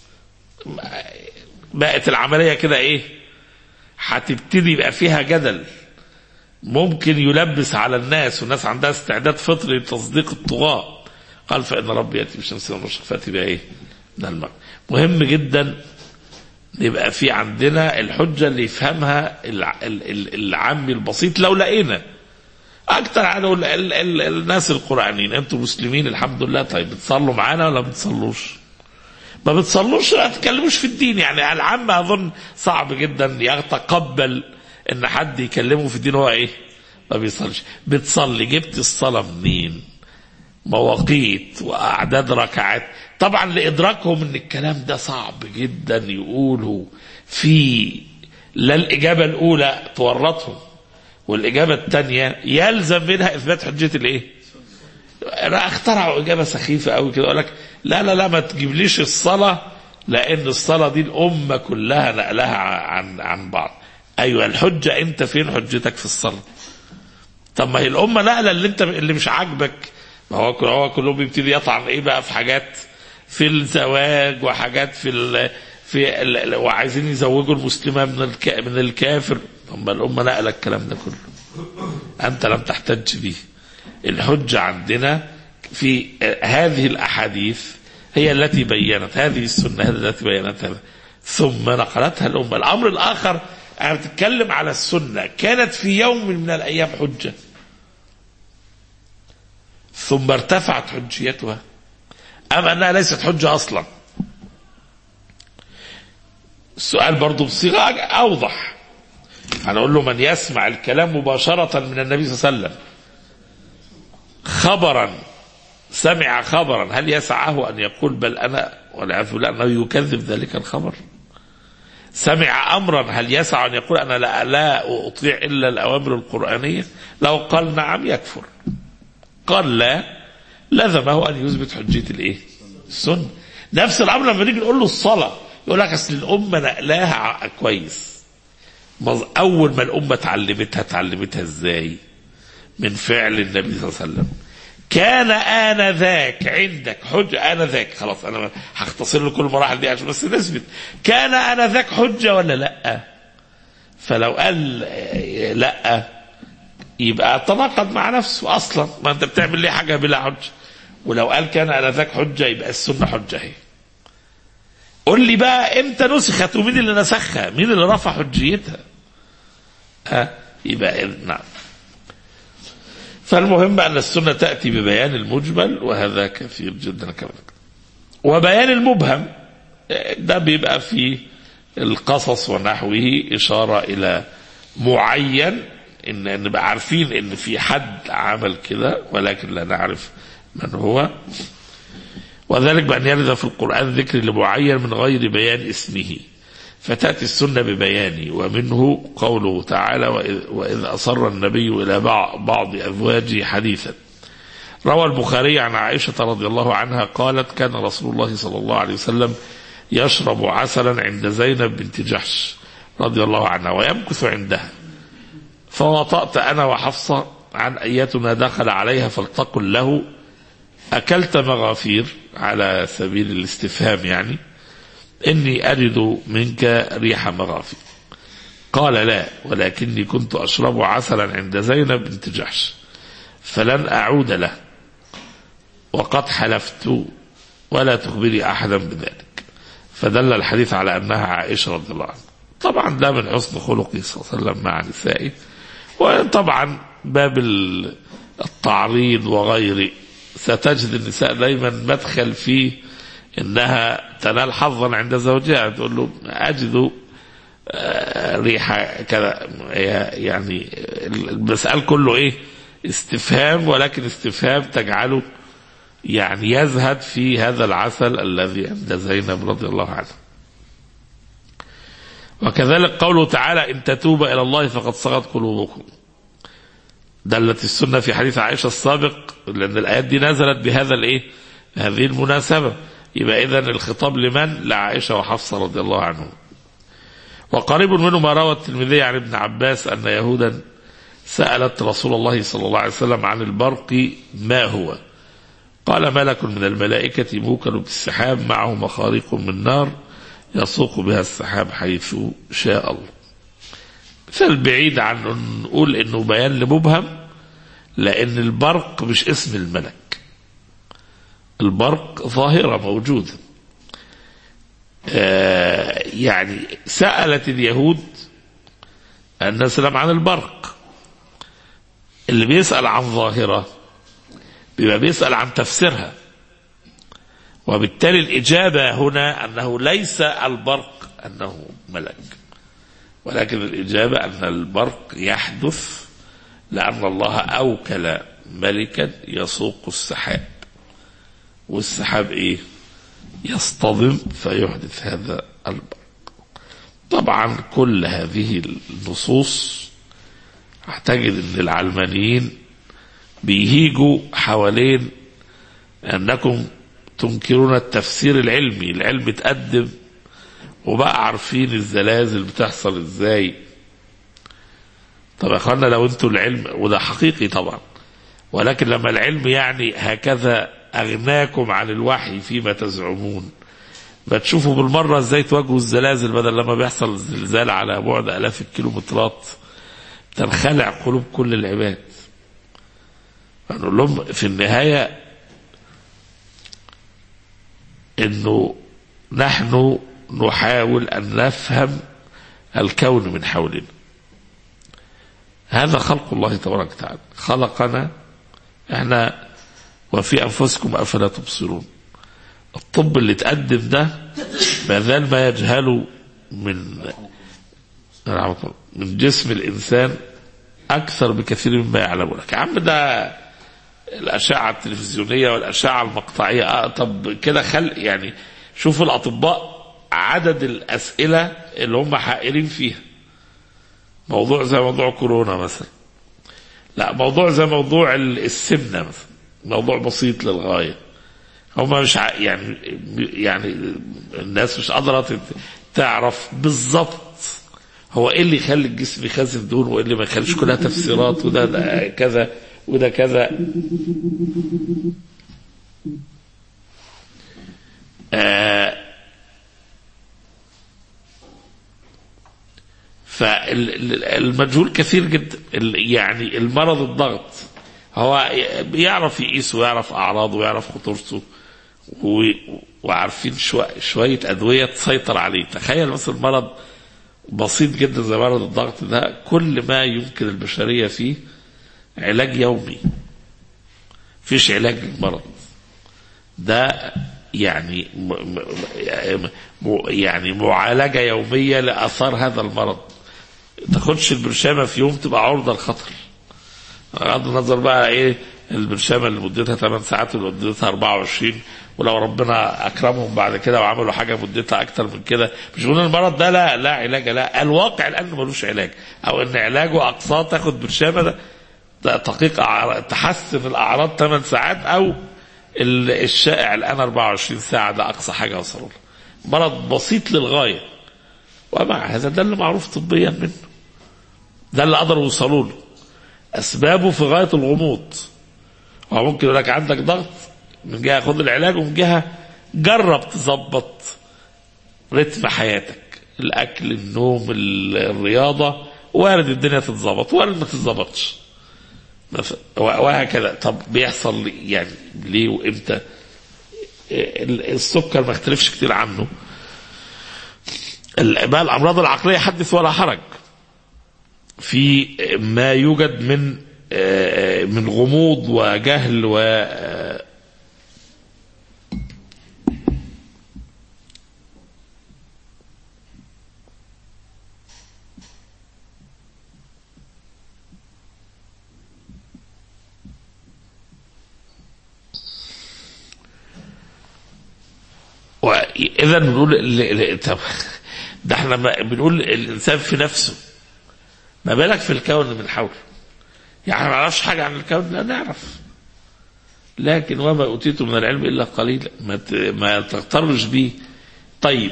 بقت العملية كده ايه هتبتدي يبقى فيها جدل ممكن يلبس على الناس والناس عندها استعداد فطري لتصديق الطغاة قال فإن ربي يأتي بشمس المشرق فأتي بها إيه؟ من المغرب مهم جدا يبقى في عندنا الحجة اللي يفهمها الع- ال- ال- العامي البسيط لو لقينا أكتر عنه ال- ال- ال- الناس القرآنيين أنتم مسلمين الحمد لله طيب بتصلوا معانا ولا بتصلوش؟ ما بتصلوش ما تتكلموش في الدين يعني العام اظن صعب جدا يتقبل ان حد يكلمه في الدين وهو ايه ما بيصليش بتصلي جبت الصلاه منين مواقيت واعداد ركعات طبعا لادراكهم ان الكلام ده صعب جدا يقولوا في لا الاجابه الاولى تورطهم والاجابه الثانيه يلزم منها اثبات حجه الايه لا اخترعوا اجابه سخيفه قوي كده يقول لك لا لا لا ما تجيبليش الصلاه لان الصلاه دي الامه كلها نقلها عن عن بعض ايوه الحجه انت فين حجتك في الصلاه طب ما هي الامه نقله اللي انت اللي مش عاجبك ما هو هو كلهم بيبتدي يطعن ايه بقى في حاجات في الزواج وحاجات في ال في ال وعايزين يزوجوا المسلمه من الك من الكافر طب ما الامه نقله الكلام ده كله انت لم تحتج به الحجة عندنا في هذه الأحاديث هي التي بينت هذه السنة هي التي بينتها ثم نقلتها الأمة الأمر الآخر أنا بتتكلم على السنة كانت في يوم من الأيام حجة ثم ارتفعت حجيتها أم أنها ليست حجة أصلا السؤال برضو بصيغة أوضح هنقول له من يسمع الكلام مباشرة من النبي صلى الله عليه وسلم خبرا سمع خبرا هل يسعه ان يقول بل انا والعياذ بالله انه يكذب ذلك الخبر سمع امرا هل يسع ان يقول انا لا, لا اطيع الا الاوامر القرانيه لو قال نعم يكفر قال لا لزمه ان يثبت حجيه الايه السنه نفس الامر لما نيجي نقول له الصلاه يقول لك اصل الامه نقلاها كويس اول ما الامه اتعلمتها اتعلمتها ازاي من فعل النبي صلى الله عليه وسلم كان آنذاك عندك حجة آنذاك خلاص أنا هختصر له كل المراحل دي عشان بس نثبت كان آنذاك حجة ولا لأ فلو قال آه، لأ يبقى تناقض مع نفسه أصلا ما أنت بتعمل ليه حاجة بلا حجة ولو قال كان آنذاك حجة يبقى السنة حجة هي قول لي بقى امتى نسخت ومين اللي نسخها مين اللي رفع حجيتها ها يبقى نعم فالمهم أن السنة تأتي ببيان المجمل وهذا كثير جدا كما ذكرت. وبيان المبهم ده بيبقى في القصص ونحوه إشارة إلى معين إن نبقى عارفين إن في حد عمل كده ولكن لا نعرف من هو وذلك بأن يرد في القرآن ذكر لمعين من غير بيان اسمه فتأتي السنة ببيانه ومنه قوله تعالى وإذ, وإذ أصر النبي إلى بع- بعض أزواجه حديثا روى البخاري عن عائشة رضي الله عنها قالت كان رسول الله صلى الله عليه وسلم يشرب عسلا عند زينب بنت جحش رضي الله عنها ويمكث عندها فوطأت أنا وحفصة عن أيتنا دخل عليها فلتقل له أكلت مغافير على سبيل الاستفهام يعني إني أجد منك ريح مغافير قال لا ولكني كنت أشرب عسلا عند زينب بنت جحش فلن أعود له وقد حلفت ولا تخبري أحدا بذلك فدل الحديث على أنها عائشة رضي الله عنها طبعا ده من حسن خلقه صلى الله عليه وسلم مع نسائه وطبعا باب ال- التعريض وغيره ستجد النساء دايما مدخل فيه انها تنال حظا عند زوجها تقول له اجد آه، ريحه كذا يعني المسألة كله ايه استفهام ولكن استفهام تجعله يعني يزهد في هذا العسل الذي عند زينب رضي الله عنها وكذلك قوله تعالى إن تتوب إلى الله فقد صغت قلوبكم دلت السنة في حديث عائشة السابق لأن الآيات دي نزلت بهذا الإيه هذه المناسبة يبقى إذا الخطاب لمن لعائشة وحفصة رضي الله عنهم وقريب منه ما روى الترمذي عن ابن عباس أن يهودا سألت رسول الله صلى الله عليه وسلم عن البرق ما هو قال ملك من الملائكة موكل بالسحاب معه مخاريق من نار يسوق بها السحاب حيث شاء الله فالبعيد عن أن نقول انه بيان لمبهم لان البرق مش اسم الملك البرق ظاهرة موجودة آه يعني سألت اليهود الناس سلام عن البرق اللي بيسأل عن ظاهرة بيبقى بيسأل عن تفسيرها وبالتالي الإجابة هنا أنه ليس البرق أنه ملك ولكن الإجابة أن البرق يحدث لأن الله أوكل ملكا يسوق السحاب والسحاب إيه يصطدم فيحدث هذا البرق طبعا كل هذه النصوص هتجد ان العلمانيين بيهيجوا حوالين انكم تنكرون التفسير العلمي العلم اتقدم وبقى عارفين الزلازل بتحصل ازاي طب يا اخوانا لو انتوا العلم وده حقيقي طبعا ولكن لما العلم يعني هكذا اغناكم عن الوحي فيما تزعمون ما تشوفوا بالمرة ازاي تواجهوا الزلازل بدل لما بيحصل زلزال على بعد الاف الكيلومترات تنخلع قلوب كل العباد نقول لهم في النهاية انه نحن نحاول ان نفهم الكون من حولنا هذا خلق الله تبارك وتعالى خلقنا احنا وفي انفسكم افلا تبصرون الطب اللي تقدم ده ما زال ما يجهله من من جسم الانسان اكثر بكثير مما يعلمون يا عم ده الاشعه التلفزيونيه والاشعه المقطعيه آه طب كده خلق يعني شوف الاطباء عدد الاسئله اللي هم حائرين فيها موضوع زي موضوع كورونا مثلا لا موضوع زي موضوع السمنه مثلا موضوع بسيط للغايه هم مش ع... يعني يعني الناس مش قادره تعرف بالظبط هو ايه اللي يخلي الجسم يخزن دهون وايه اللي ما يخليش كلها تفسيرات وده ده كذا وده كذا آه فالمجهول كثير جدا ال- يعني المرض الضغط هو بيعرف يقيسه ويعرف اعراضه ويعرف خطورته و- وعارفين شوية, شوية أدوية تسيطر عليه تخيل مثلا مرض بسيط جدا زي مرض الضغط ده كل ما يمكن البشرية فيه علاج يومي فيش علاج للمرض ده يعني م م م يعني معالجة يومية لآثار هذا المرض تاخدش البرشامة في يوم تبقى عرضة للخطر بغض النظر بقى ايه البرشامة اللي مدتها 8 ساعات واللي مدتها 24 ولو ربنا اكرمهم بعد كده وعملوا حاجه مدتها اكتر من كده مش بيقولوا المرض ده لا لا علاج لا الواقع الان ملوش علاج او ان علاجه اقصاه تاخد برشامه ده ده تحقيق أعراض- تحسن الاعراض 8 ساعات او ال- الشائع الان 24 ساعه ده اقصى حاجه وصلوا له مرض بسيط للغايه ومع هذا ده اللي معروف طبيا منه ده اللي قدروا يوصلوا له اسبابه في غايه الغموض هو ممكن يقول لك عندك ضغط من جهه خد العلاج ومن جهه جرب تظبط رتم حياتك الاكل النوم ال- الرياضه وارد الدنيا تتظبط وارد ما تتظبطش مثلا وهكذا طب بيحصل يعني ليه وامتى ال- السكر ما اختلفش كتير عنه ال- بقى الامراض العقليه حدث ولا حرج في ما يوجد من آه، من غموض وجهل و آه، واذا بنقول ال- ال- طب ده احنا ما- بنقول الانسان في نفسه ما بالك في الكون من حوله يعني ما نعرفش حاجه عن الكون لا نعرف لكن وما اوتيتم من العلم الا قليلا ما ت- ما تغترش بيه طيب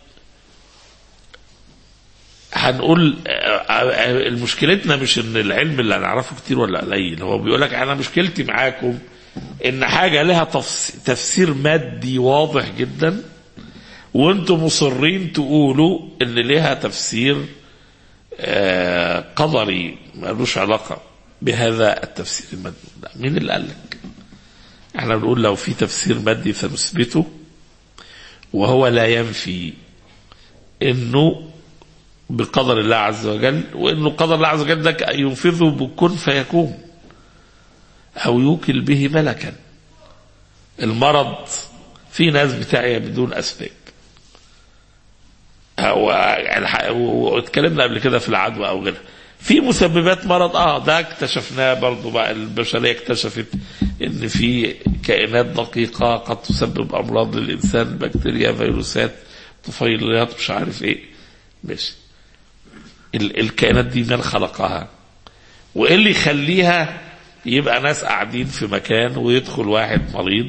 هنقول آه، آه، مشكلتنا مش ان العلم اللي هنعرفه كتير ولا قليل هو بيقول لك انا مشكلتي معاكم ان حاجه لها تفس- تفسير مادي واضح جدا وانتم مصرين تقولوا ان لها تفسير آه، قدري ملوش علاقه بهذا التفسير المادي لا، مين اللي قال لك احنا بنقول لو في تفسير مادي فنثبته وهو لا ينفي انه بقدر الله عز وجل وانه قدر الله عز وجل ده ينفذه بكن فيكون او يوكل به ملكا المرض في ناس بتعيا بدون اسباب أو الح- واتكلمنا قبل كده في العدوى او غيرها في مسببات مرض اه ده اكتشفناه برضو بقى البشريه اكتشفت ان في كائنات دقيقه قد تسبب امراض للانسان بكتيريا فيروسات طفيليات مش عارف ايه ماشي ال- الكائنات دي من خلقها وايه اللي يخليها يبقى ناس قاعدين في مكان ويدخل واحد مريض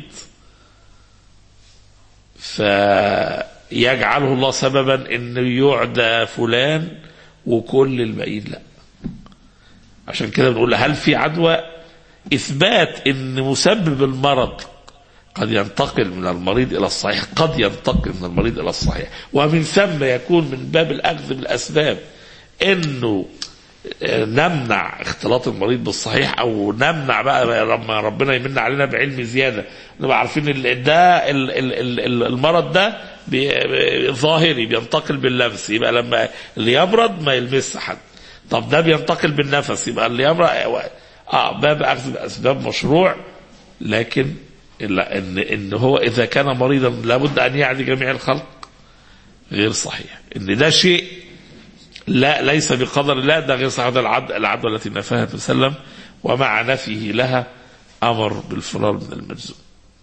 فيجعله الله سببا انه يعدى فلان وكل الباقيين لا عشان كده بنقول هل في عدوى اثبات ان مسبب المرض قد ينتقل من المريض الى الصحيح قد ينتقل من المريض الى الصحيح ومن ثم يكون من باب الاخذ بالاسباب انه نمنع اختلاط المريض بالصحيح او نمنع بقى لما ربنا يمن علينا بعلم زياده نبقى عارفين ال- ده ال- ال- ال- ال- المرض ده بي- ظاهري بينتقل باللمس يبقى لما اللي يمرض ما يلمس حد طب ده بينتقل بالنفس يبقى اللي يمرض اه باب اخذ الاسباب مشروع لكن إلا ان ان هو اذا كان مريضا لابد ان يعدي جميع الخلق غير صحيح ان ده شيء لا ليس بقدر الله ده غير صحيح ده العد العدوى التي نفاها النبي صلى الله عليه وسلم ومع نفيه لها امر بالفرار من المجزوم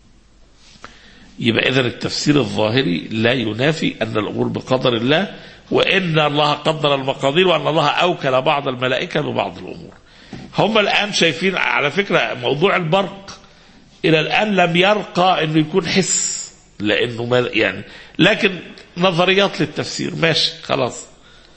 يبقى اذا التفسير الظاهري لا ينافي ان الامور بقدر الله وان الله قدر المقادير وان الله اوكل بعض الملائكه ببعض الامور هم الان شايفين على فكره موضوع البرق الى الان لم يرقى انه يكون حس لانه ما يعني لكن نظريات للتفسير ماشي خلاص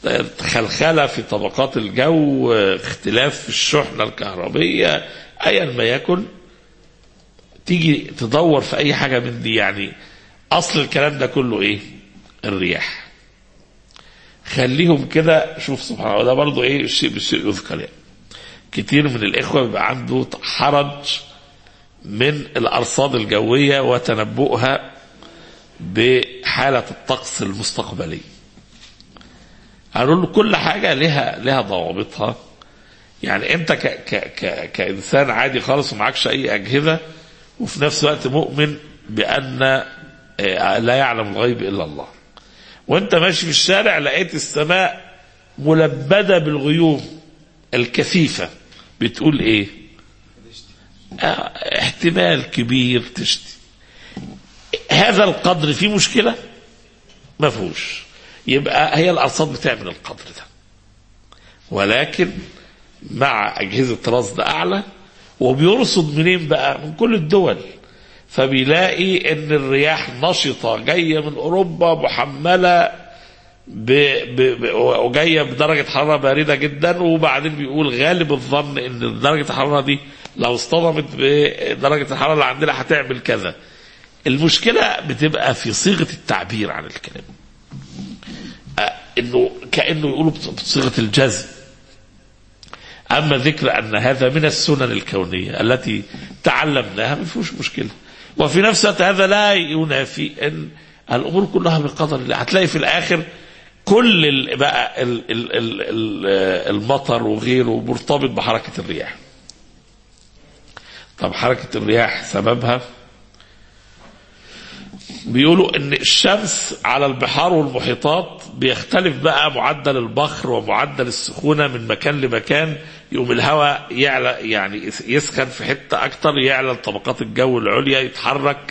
خلخله في طبقات الجو اختلاف في الشحنه الكهربيه ايا ما يكن تيجي تدور في اي حاجه من دي يعني اصل الكلام ده كله ايه الرياح خليهم كده شوف سبحان الله ده برضه ايه الشيء بالشيء يذكر يعني كتير من الاخوه بيبقى عنده حرج من الارصاد الجويه وتنبؤها بحاله الطقس المستقبليه هنقول له كل حاجه لها لها ضوابطها يعني انت ك ك ك كانسان عادي خالص ومعكش اي اجهزه وفي نفس الوقت مؤمن بان آه، لا يعلم الغيب الا الله وانت ماشي في الشارع لقيت السماء ملبده بالغيوم الكثيفه بتقول ايه آه، احتمال كبير تشتي هذا القدر فيه مشكله ما فيهوش يبقى هي الارصاد بتعمل القدر ده ولكن مع اجهزه رصد اعلى وبيرصد منين بقى من كل الدول فبيلاقي ان الرياح نشطه جايه من اوروبا محمله ب... ب... ب... وجايه بدرجه حراره بارده جدا وبعدين بيقول غالب الظن ان درجه الحراره دي لو اصطدمت بدرجه الحراره اللي عندنا هتعمل كذا. المشكله بتبقى في صيغه التعبير عن الكلام. آه، انه كانه يقولوا بص- بصيغه الجزم. اما ذكر ان هذا من السنن الكونيه التي تعلمناها ما فيهوش مشكله. وفي نفس الوقت هذا لا ينافي ان الامور كلها بقدر الله هتلاقي في الاخر كل ال- بقى ال ال ال ال المطر وغيره مرتبط بحركه الرياح. طب حركه الرياح سببها بيقولوا ان الشمس على البحار والمحيطات بيختلف بقى معدل البخر ومعدل السخونه من مكان لمكان يقوم الهواء يعلى يعني يسخن في حته اكتر يعلى طبقات الجو العليا يتحرك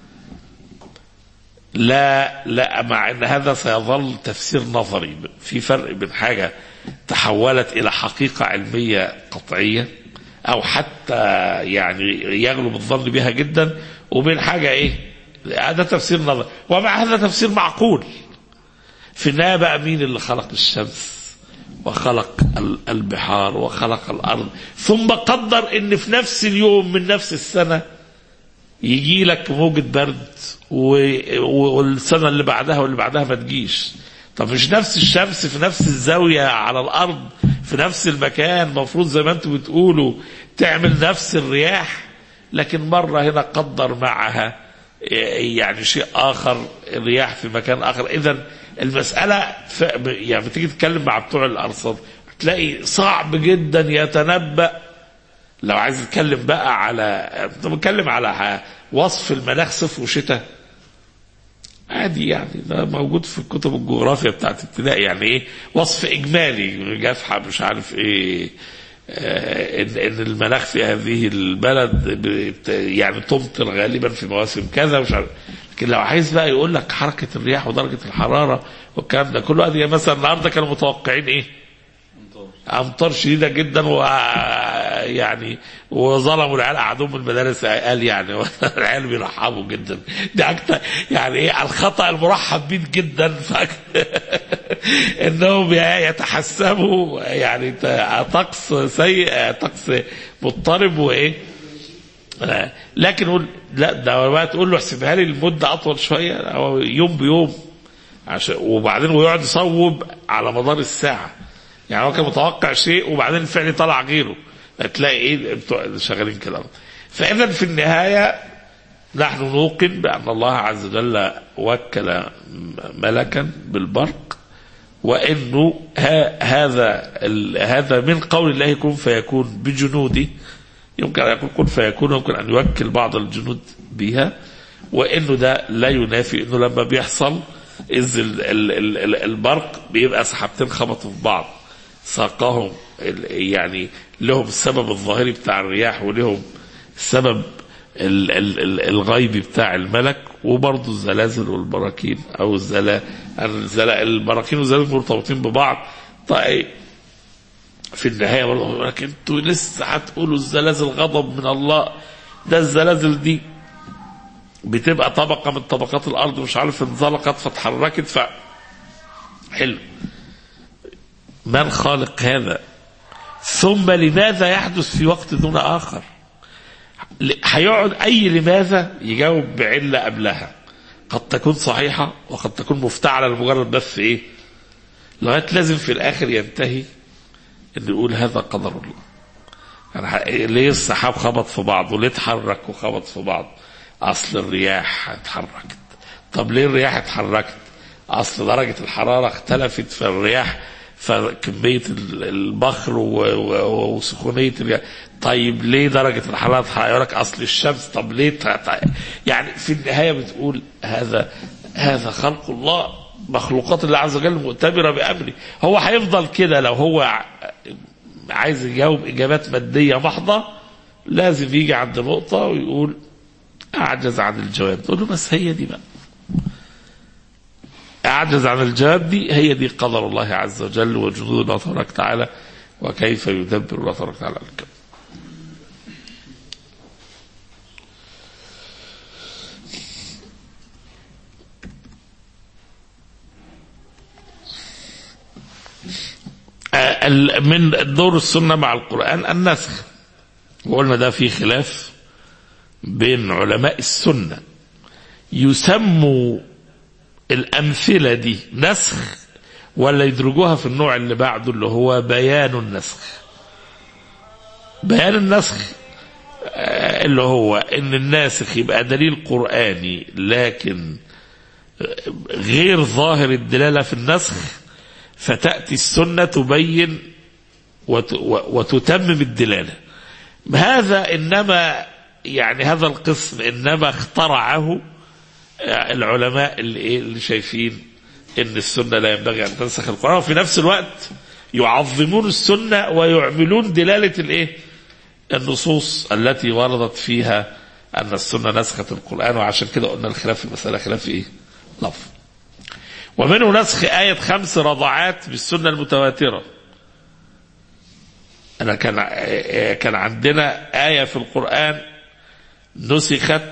لا لا مع ان هذا سيظل تفسير نظري في فرق بين حاجه تحولت الى حقيقه علميه قطعيه او حتى يعني يغلب الظن بها جدا وبين حاجه ايه هذا تفسير نظري ومع هذا تفسير معقول في النهايه بقى مين اللي خلق الشمس وخلق ال- البحار وخلق الارض ثم قدر ان في نفس اليوم من نفس السنه يجي لك موجة برد و- و- والسنة اللي بعدها واللي بعدها ما تجيش طب مش نفس الشمس في نفس الزاوية على الأرض في نفس المكان المفروض زي ما انتم بتقولوا تعمل نفس الرياح لكن مرة هنا قدر معها يعني شيء آخر الرياح في مكان آخر إذا المسألة ف... يعني بتيجي تتكلم مع بتوع الأرصاد تلاقي صعب جدا يتنبأ لو عايز تتكلم بقى على انت بتكلم على ح- وصف المناخ صيف وشتاء عادي يعني ده موجود في كتب الجغرافيا بتاعت ابتدائي يعني ايه وصف اجمالي جافحه مش عارف ايه آه، ان ان المناخ في هذه البلد بت- يعني تمطر غالبا في مواسم كذا مش عارف لكن لو عايز بقى يقول لك حركه الرياح ودرجه الحراره والكلام ده كله ادي مثلا النهارده كانوا متوقعين ايه؟ امطار شديده جدا و يعني وظلموا العيال قعدوهم من المدارس قال يعني العيال بيرحبوا جدا دي اكتر يعني ايه الخطا المرحب بيه جدا ف... انهم يتحسبوا يعني طقس سيء طقس مضطرب وايه آه، لكن قول لا ده بقى تقول له احسبها لي المده اطول شويه أو يوم بيوم عشان وبعدين ويقعد يصوب على مدار الساعه يعني هو كان متوقع شيء وبعدين الفعل طلع غيره هتلاقي ايه بتوع شغالين كده فاذا في النهايه نحن نوقن بان الله عز وجل وكل ملكا بالبرق وانه ها هذا ال- هذا من قول الله كن فيكون بجنوده يمكن ان يكون كن فيكون يمكن ان يوكل بعض الجنود بها وانه ده لا ينافي انه لما بيحصل اذ ال- ال- ال- ال- البرق بيبقى سحابتين خبطوا في بعض ساقهم ال- يعني لهم السبب الظاهري بتاع الرياح ولهم السبب ال- ال- ال- الغيبي بتاع الملك وبرضه الزلازل والبراكين او الزلا الزلا البراكين والزلازل مرتبطين ببعض طيب في النهايه برضه يقول لك انتوا لسه هتقولوا الزلازل غضب من الله ده الزلازل دي بتبقى طبقه من طبقات الارض مش عارف انزلقت فاتحركت ف حلو من خالق هذا ثم لماذا يحدث في وقت دون آخر ل- هيقعد أي لماذا يجاوب بعلة قبلها قد تكون صحيحة وقد تكون مفتعلة لمجرد بس إيه لغاية لازم في الآخر ينتهي إن يقول هذا قدر الله يعني ح- ليه السحاب خبط في بعض وليه اتحرك وخبط في بعض أصل الرياح اتحركت طب ليه الرياح اتحركت أصل درجة الحرارة اختلفت فالرياح فكمية ال- البخر و- و- وسخونية الرياح طيب ليه درجة الحرارة اتحركت؟ يقول لك أصل الشمس طب ليه ت- ت- يعني في النهاية بتقول هذا هذا خلق الله مخلوقات الله عز وجل مؤتمرة بأمره هو هيفضل كده لو هو ع- عايز يجاوب إجابات مادية محضة لازم يجي عند نقطة ويقول أعجز عن الجواب تقول له بس هي دي بقى أعجز عن الجواب دي هي دي قدر الله عز وجل وجنود الله تبارك وتعالى وكيف يدبر الله تبارك وتعالى الكون آه، ال- من دور السنة مع القرآن النسخ وقلنا ده في خلاف بين علماء السنة يسموا الأمثلة دي نسخ ولا يدرجوها في النوع اللي بعده اللي هو بيان النسخ بيان النسخ آه، اللي هو ان الناسخ يبقى دليل قرآني لكن آه، غير ظاهر الدلالة في النسخ فتأتي السنة تبين وت- و- وتتمم الدلالة هذا إنما يعني هذا القسم إنما اخترعه العلماء اللي, إيه اللي شايفين ان السنه لا ينبغي ان تنسخ القران وفي نفس الوقت يعظمون السنه ويعملون دلاله الايه؟ النصوص التي وردت فيها ان السنه نسخت القران وعشان كده قلنا الخلاف في المساله خلاف ايه؟ لفظ. ومنه نسخ آية خمس رضعات بالسنة المتواترة. أنا كان كان عندنا آية في القرآن نسخت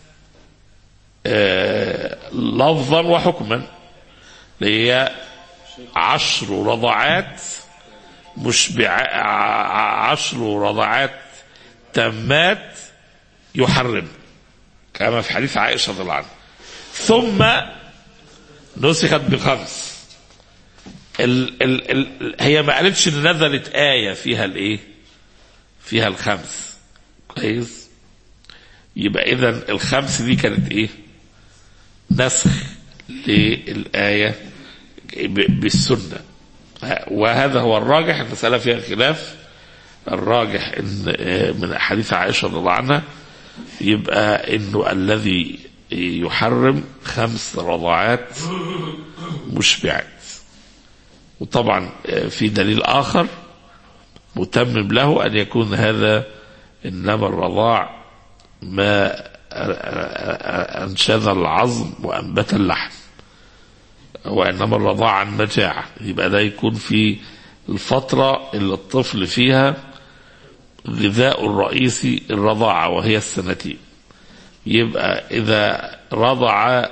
آه، لفظا وحكما اللي هي عشر رضعات مشبع ع- عشر رضعات تامات يحرم كما في حديث عائشة رضي الله عنها ثم نسخت بخمس ال ال ال هي ما قالتش ان نزلت آية فيها الايه فيها الخمس كويس يبقى اذا الخمس دي كانت ايه نسخ للآية ب- بالسنة وهذا هو الراجح المسألة فيها خلاف الراجح ان آه، من حديث عائشة رضي الله عنها يبقى انه الذي يحرم خمس رضعات مشبعات وطبعا آه، في دليل آخر متمم له أن يكون هذا إنما الرضاع ما أنشذ العظم وأنبت اللحم وإنما الرضاعة عن مجاعة يبقى ده يكون في الفترة اللي الطفل فيها غذاء الرئيسي الرضاعة وهي السنتين يبقى إذا رضع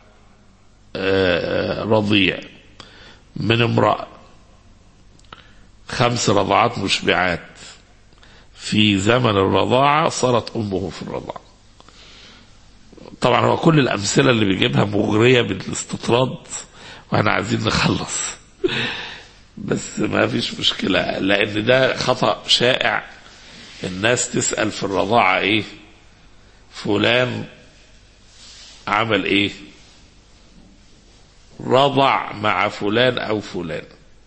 آه، رضيع من امرأة خمس رضعات مشبعات في زمن الرضاعة صارت أمه في الرضاعة طبعا هو كل الأمثلة اللي بيجيبها مغرية بالاستطراد وأنا عايزين نخلص بس ما فيش مشكلة لأن ده خطأ شائع الناس تسأل في الرضاعة إيه فلان عمل إيه رضع مع فلان أو فلان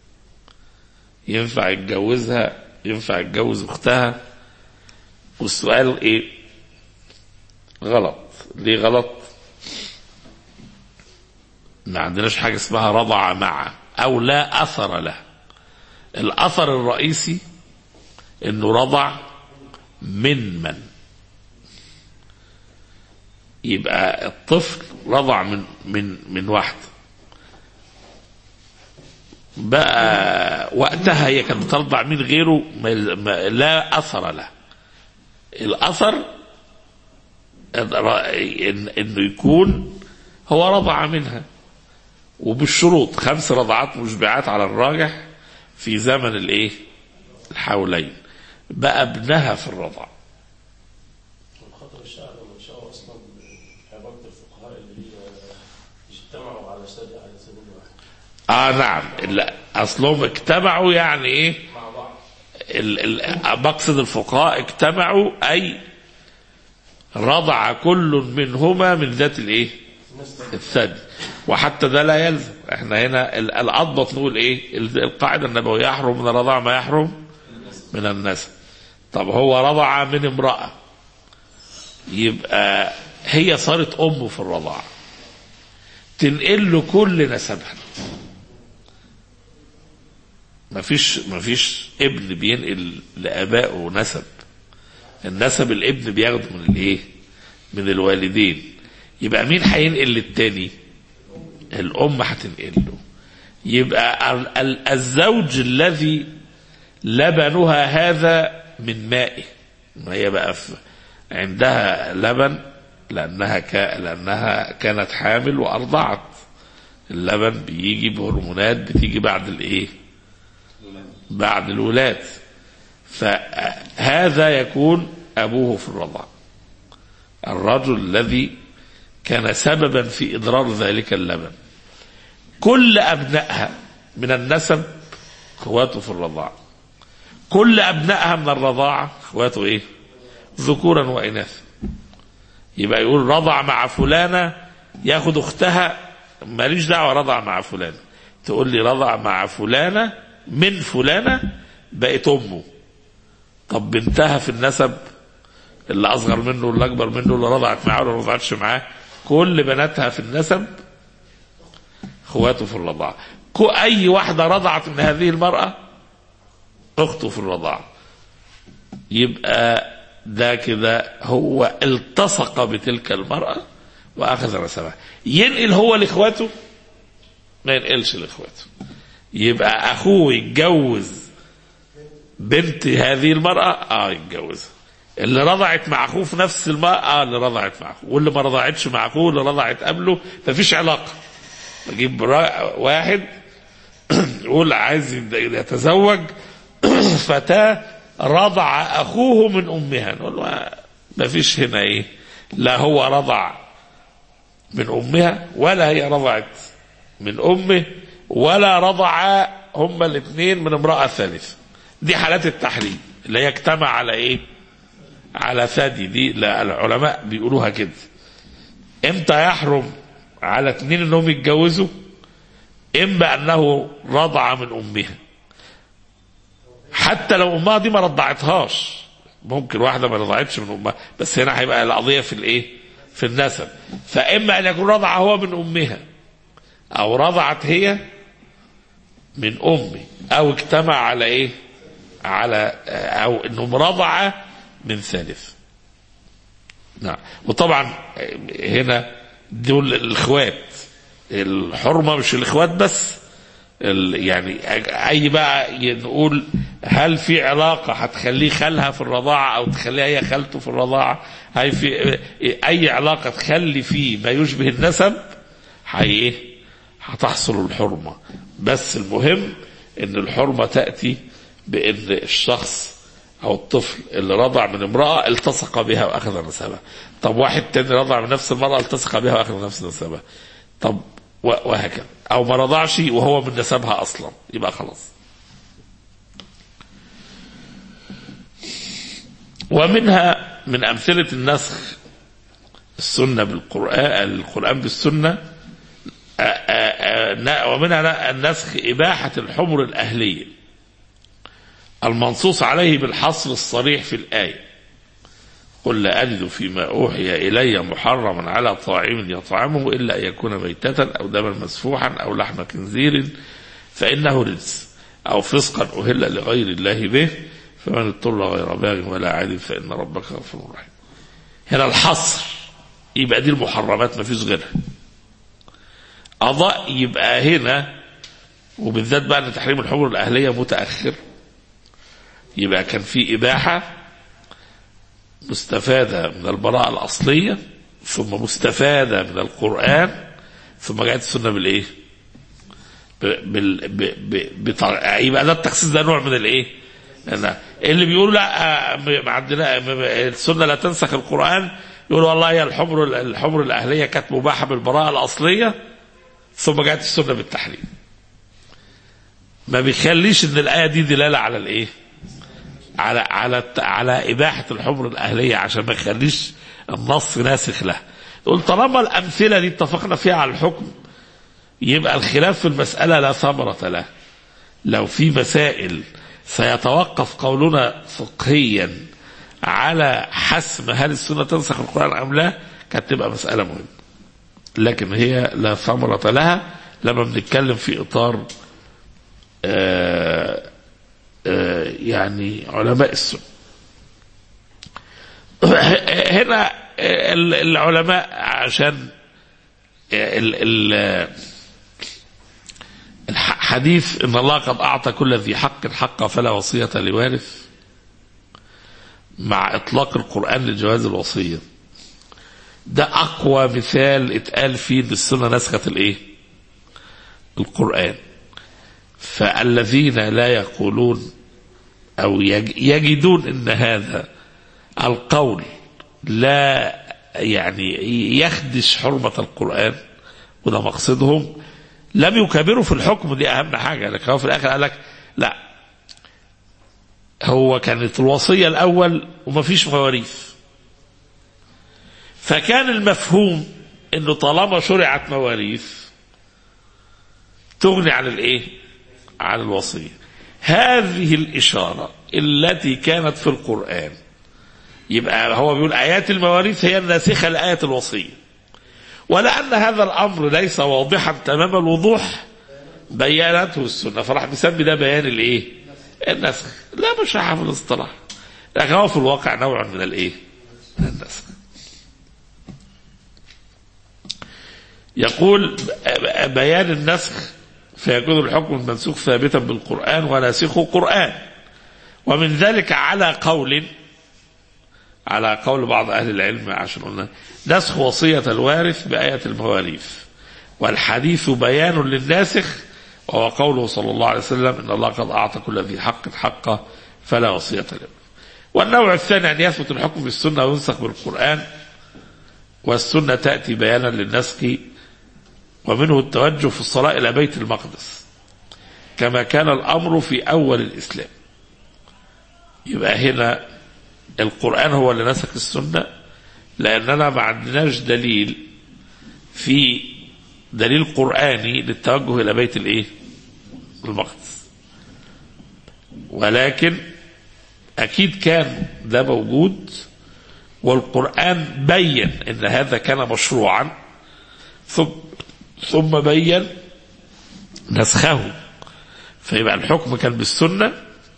ينفع يتجوزها ينفع يتجوز أختها والسؤال إيه غلط ليه غلط ما عندناش حاجة اسمها رضع مع أو لا أثر له الأثر الرئيسي إنه رضع من من يبقى الطفل رضع من من من واحدة بقى وقتها هي كانت بترضع من غيره ما ما لا أثر له الأثر إن- انه يكون هو رضع منها وبالشروط خمس رضعات مشبعات على الراجح في زمن الايه الحولين بقى ابنها في الرضع الخطر الشائع لما انشأوا اصلا عباره الفقهاء اللي هي اجتمعوا على سبيل على سبيل واحد اه نعم لا اصلهم اجتمعوا يعني ايه مع بعض ال ال مقصد الفقهاء اجتمعوا اي رضع كل منهما من ذات الايه الثدي وحتى ده لا يلزم احنا هنا ال- الاضبط نقول ايه ال- القاعده النبويه يحرم من الرضاع ما يحرم من النسب طب هو رضع من امراه يبقى هي صارت امه في الرضاعه تنقل له كل نسبها مفيش مفيش ابن بينقل لابائه نسب النسب الابن بياخده من الايه من الوالدين يبقى مين هينقل للتاني الام هتنقل له يبقى ال- ال- الزوج الذي لبنها هذا من مائه ما هي بقى في عندها لبن لانها كا لانها كانت حامل وارضعت اللبن بيجي بهرمونات بتيجي بعد الايه بعد الولاد فهذا يكون أبوه في الرضاع الرجل الذي كان سببا في إضرار ذلك اللبن كل أبنائها من النسب اخواته في الرضاعة كل أبنائها من الرضاعة اخواته إيه ذكورا وإناثا يبقى يقول رضع مع فلانة ياخد أختها ماليش دعوة رضع مع فلانة تقول لي رضع مع فلانة من فلانة بقت أمه طب بنتها في النسب اللي أصغر منه واللي أكبر منه اللي رضعت معاه ولا ما رضعتش معاه كل بناتها في النسب اخواته في الرضاعة كو- أي واحدة رضعت من هذه المرأة أخته في الرضاعة يبقى ده كده هو التصق بتلك المرأة وأخذ نسبها ينقل هو لإخواته ما ينقلش لإخواته يبقى أخوه يتجوز بنت هذه المرأة اه يتجوزها اللي رضعت مع اخوه في نفس المرأة اه اللي رضعت مع اخوه واللي ما رضعتش مع اخوه اللي رضعت قبله مفيش علاقة بجيب را- واحد يقول عايز يتزوج فتاة رضع اخوه من امها نقول له ما فيش هنا ايه لا هو رضع من امها ولا هي رضعت من امه ولا رضع هما الاثنين من امرأة ثالثة دي حالات التحريم اللي هي اجتمع على ايه على ثدي دي لا العلماء بيقولوها كده امتى يحرم على اثنين انهم يتجوزوا اما انه رضع من امها حتى لو امها دي ما رضعتهاش ممكن واحده ما رضعتش من امها بس هنا هيبقى القضيه في الايه في النسب فاما ان يكون رضع هو من امها او رضعت هي من امي او اجتمع على ايه على او انهم رضع من ثالث نعم وطبعا هنا دول الاخوات الحرمه مش الاخوات بس ال- يعني اي بقى نقول هل في علاقه هتخليه خالها في الرضاعه او تخليها هي خالته في الرضاعه هي في اي علاقه تخلي فيه ما يشبه النسب هي ايه هتحصل الحرمه بس المهم ان الحرمه تاتي بان الشخص او الطفل اللي رضع من امراه التصق بها واخذ نسبها طب واحد تاني رضع من نفس المراه التصق بها واخذ نفس نسبها طب و- وهكذا او ما رضعش وهو من نسبها اصلا يبقى خلاص ومنها من امثله النسخ السنه بالقران القران بالسنه آ- آ- آ- ومنها النسخ اباحه الحمر الاهليه المنصوص عليه بالحصر الصريح في الايه قل لا أجد فيما أوحي إلي محرما على طاعم يطعمه إلا أن يكون ميتة أو دما مسفوحا أو لحم خنزير فإنه رجس أو فسقا أهل لغير الله به فمن اضطر غير باغ ولا عاد فإن ربك غفور رحيم هنا الحصر يبقى دي المحرمات ما فيش غيرها أضاء يبقى هنا وبالذات بقى ان تحريم الحمر الاهليه متاخر يبقى كان في اباحه مستفاده من البراءه الاصليه ثم مستفاده من القران ثم جاءت السنه بالايه؟ ب- بال ب ب بطر... يبقى ده التخصيص ده نوع من الايه؟ أنا- اللي بيقولوا لا آه، م- عندنا م- م- السنه لا تنسخ القران يقولوا والله هي الحمر الحمر الاهليه كانت مباحه بالبراءه الاصليه ثم جاءت السنه بالتحريم. ما بيخليش ان الايه دي دلاله على الايه؟ على على الت- على اباحه الحمر الاهليه عشان ما يخليش النص ناسخ له. يقول طالما الامثله دي اتفقنا فيها على الحكم يبقى الخلاف في المساله لا ثمره له. لو في مسائل سيتوقف قولنا فقهيا على حسم هل السنه تنسخ القران ام لا كانت تبقى مساله مهمه. لكن هي لا ثمره لها لما بنتكلم في اطار آه آه يعني علماء السنه. هنا ال- العلماء عشان ال ال الحديث ان الله قد اعطى كل ذي حق حقه فلا وصيه لوارث مع اطلاق القران لجواز الوصيه ده اقوى مثال اتقال فيه ان السنه نسخت الايه القران فالذين لا يقولون او يج- يجدون ان هذا القول لا يعني يخدش حرمة القرآن وده مقصدهم لم يكابروا في الحكم دي أهم حاجة لكن هو في الآخر قال لك لا هو كانت الوصية الأول ومفيش مواريث فكان المفهوم انه طالما شرعت مواريث تغني عن الايه عن الوصية هذه الإشارة التي كانت في القرآن يبقى هو بيقول آيات المواريث هي الناسخة لآية الوصية ولأن هذا الأمر ليس واضحا تمام الوضوح بيانته السنة فراح مسمي ده بيان الإيه النسخ لا مش في الاصطلاح لكن هو في الواقع نوع من الإيه النسخ يقول بيان النسخ فيكون الحكم المنسوخ ثابتا بالقرآن وناسخه قرآن ومن ذلك على قول على قول بعض أهل العلم عشان قلنا نسخ وصية الوارث بآية المواريث والحديث بيان للناسخ وهو قوله صلى الله عليه وسلم إن الله قد أعطى كل ذي حق حقه فلا وصية له والنوع الثاني أن يثبت الحكم بالسنة وينسخ بالقرآن والسنة تأتي بيانا للنسخ ومنه التوجه في الصلاة إلى بيت المقدس كما كان الأمر في أول الإسلام يبقى هنا القرآن هو اللي نسخ السنة لأننا ما عندناش دليل في دليل قرآني للتوجه إلى بيت الإيه؟ المقدس ولكن أكيد كان ده موجود والقرآن بين أن هذا كان مشروعا ثم ثم بين نسخه فيبقى الحكم كان بالسنه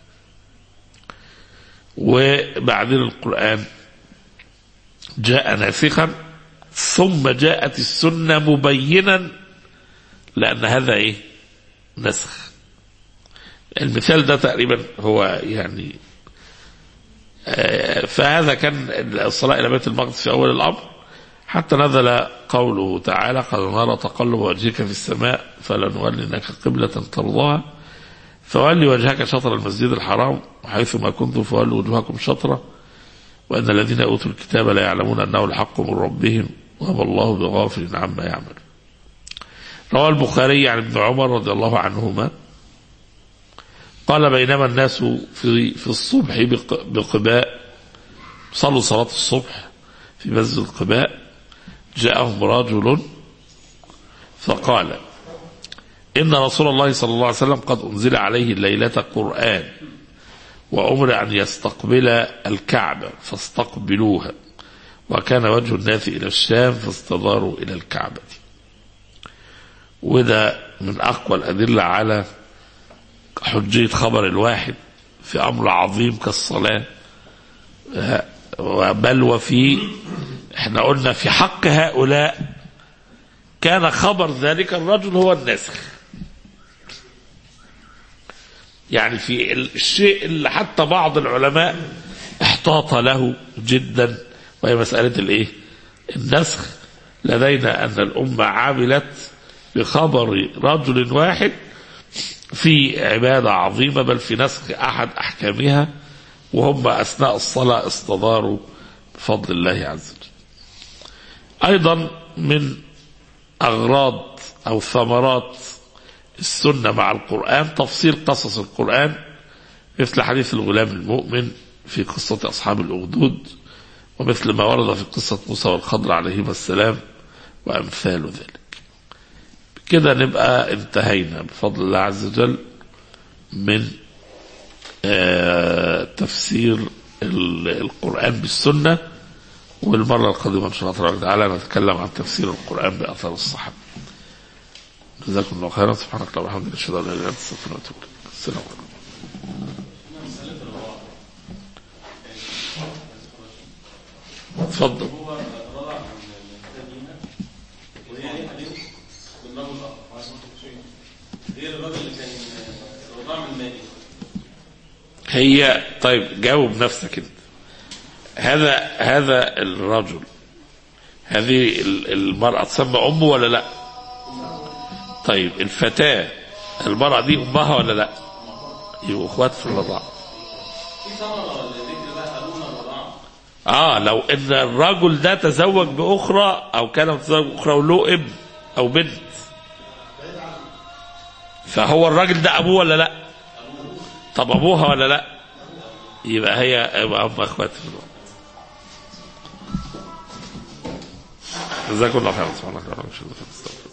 وبعدين القرآن جاء ناسخا ثم جاءت السنة مبينا لأن هذا إيه نسخ المثال ده تقريبا هو يعني آه، فهذا كان الصلاة إلى بيت المقدس في أول الأمر حتى نزل قوله تعالى قد نرى تقلب وجهك في السماء فلنولنك قبلة ترضاها فولي وجهك شطر المسجد الحرام وحيث ما كنتم فولوا وجوهكم شطرة وأن الذين أوتوا الكتاب لا يعلمون أنه الحق من ربهم وما الله بغافل عما يعمل روى البخاري عن ابن عمر رضي الله عنهما قال بينما الناس في في الصبح بق- بقباء صلوا صلاة الصبح في مسجد قباء جاءهم رجل فقال إن رسول الله صلى الله عليه وسلم قد أنزل عليه الليلة قرآن وأمر أن يستقبل الكعبة فاستقبلوها وكان وجه الناس إلى الشام فاستداروا إلى الكعبة وده من أقوى الأدلة على حجية خبر الواحد في أمر عظيم كالصلاة بل وفي احنا قلنا في حق هؤلاء كان خبر ذلك الرجل هو الناسخ يعني في الشيء اللي حتى بعض العلماء احتاط له جدا وهي مسألة الايه النسخ لدينا أن الأمة عملت بخبر رجل واحد في عبادة عظيمة بل في نسخ أحد أحكامها وهم أثناء الصلاة استداروا بفضل الله عز وجل أيضا من أغراض أو ثمرات السنة مع القرآن تفسير قصص القرآن مثل حديث الغلام المؤمن في قصة أصحاب الأخدود ومثل ما ورد في قصة موسى والخضر عليهما السلام وأمثال ذلك كده نبقى انتهينا بفضل الله عز وجل من آه تفسير ال- القرآن بالسنة والمرة القادمة إن شاء الله تبارك وتعالى نتكلم عن تفسير القرآن بأثار الصحابة جزاكم الله خيرا سبحانك اللهم وبحمدك أشهد أن لا إله إلا أنت أستغفرك وأتوب إليك السلام عليكم اتفضل هو رضع عن المدينة وهي ليه حديث من رجل هي الراجل اللي كان رضاع من المدينة هي طيب جاوب نفسك انت هذا هذا الرجل هذه ال- المرأة تسمى أمه ولا لا طيب الفتاة المرأة دي أمها ولا لا يبقوا أخوات في الرضاعة في ثمرة لذكر بقى هارون الرضاعة اه لو ان الرجل ده تزوج باخرى او كان متزوج باخرى وله ابن او بنت فهو الراجل ده ابوه ولا لا طب ابوها ولا لا يبقى هي يبقى هم اخوات في الوقت جزاكم الله خيرا سبحانك اللهم وبحمدك أشهد أن لا إله إلا أنت أستغفرك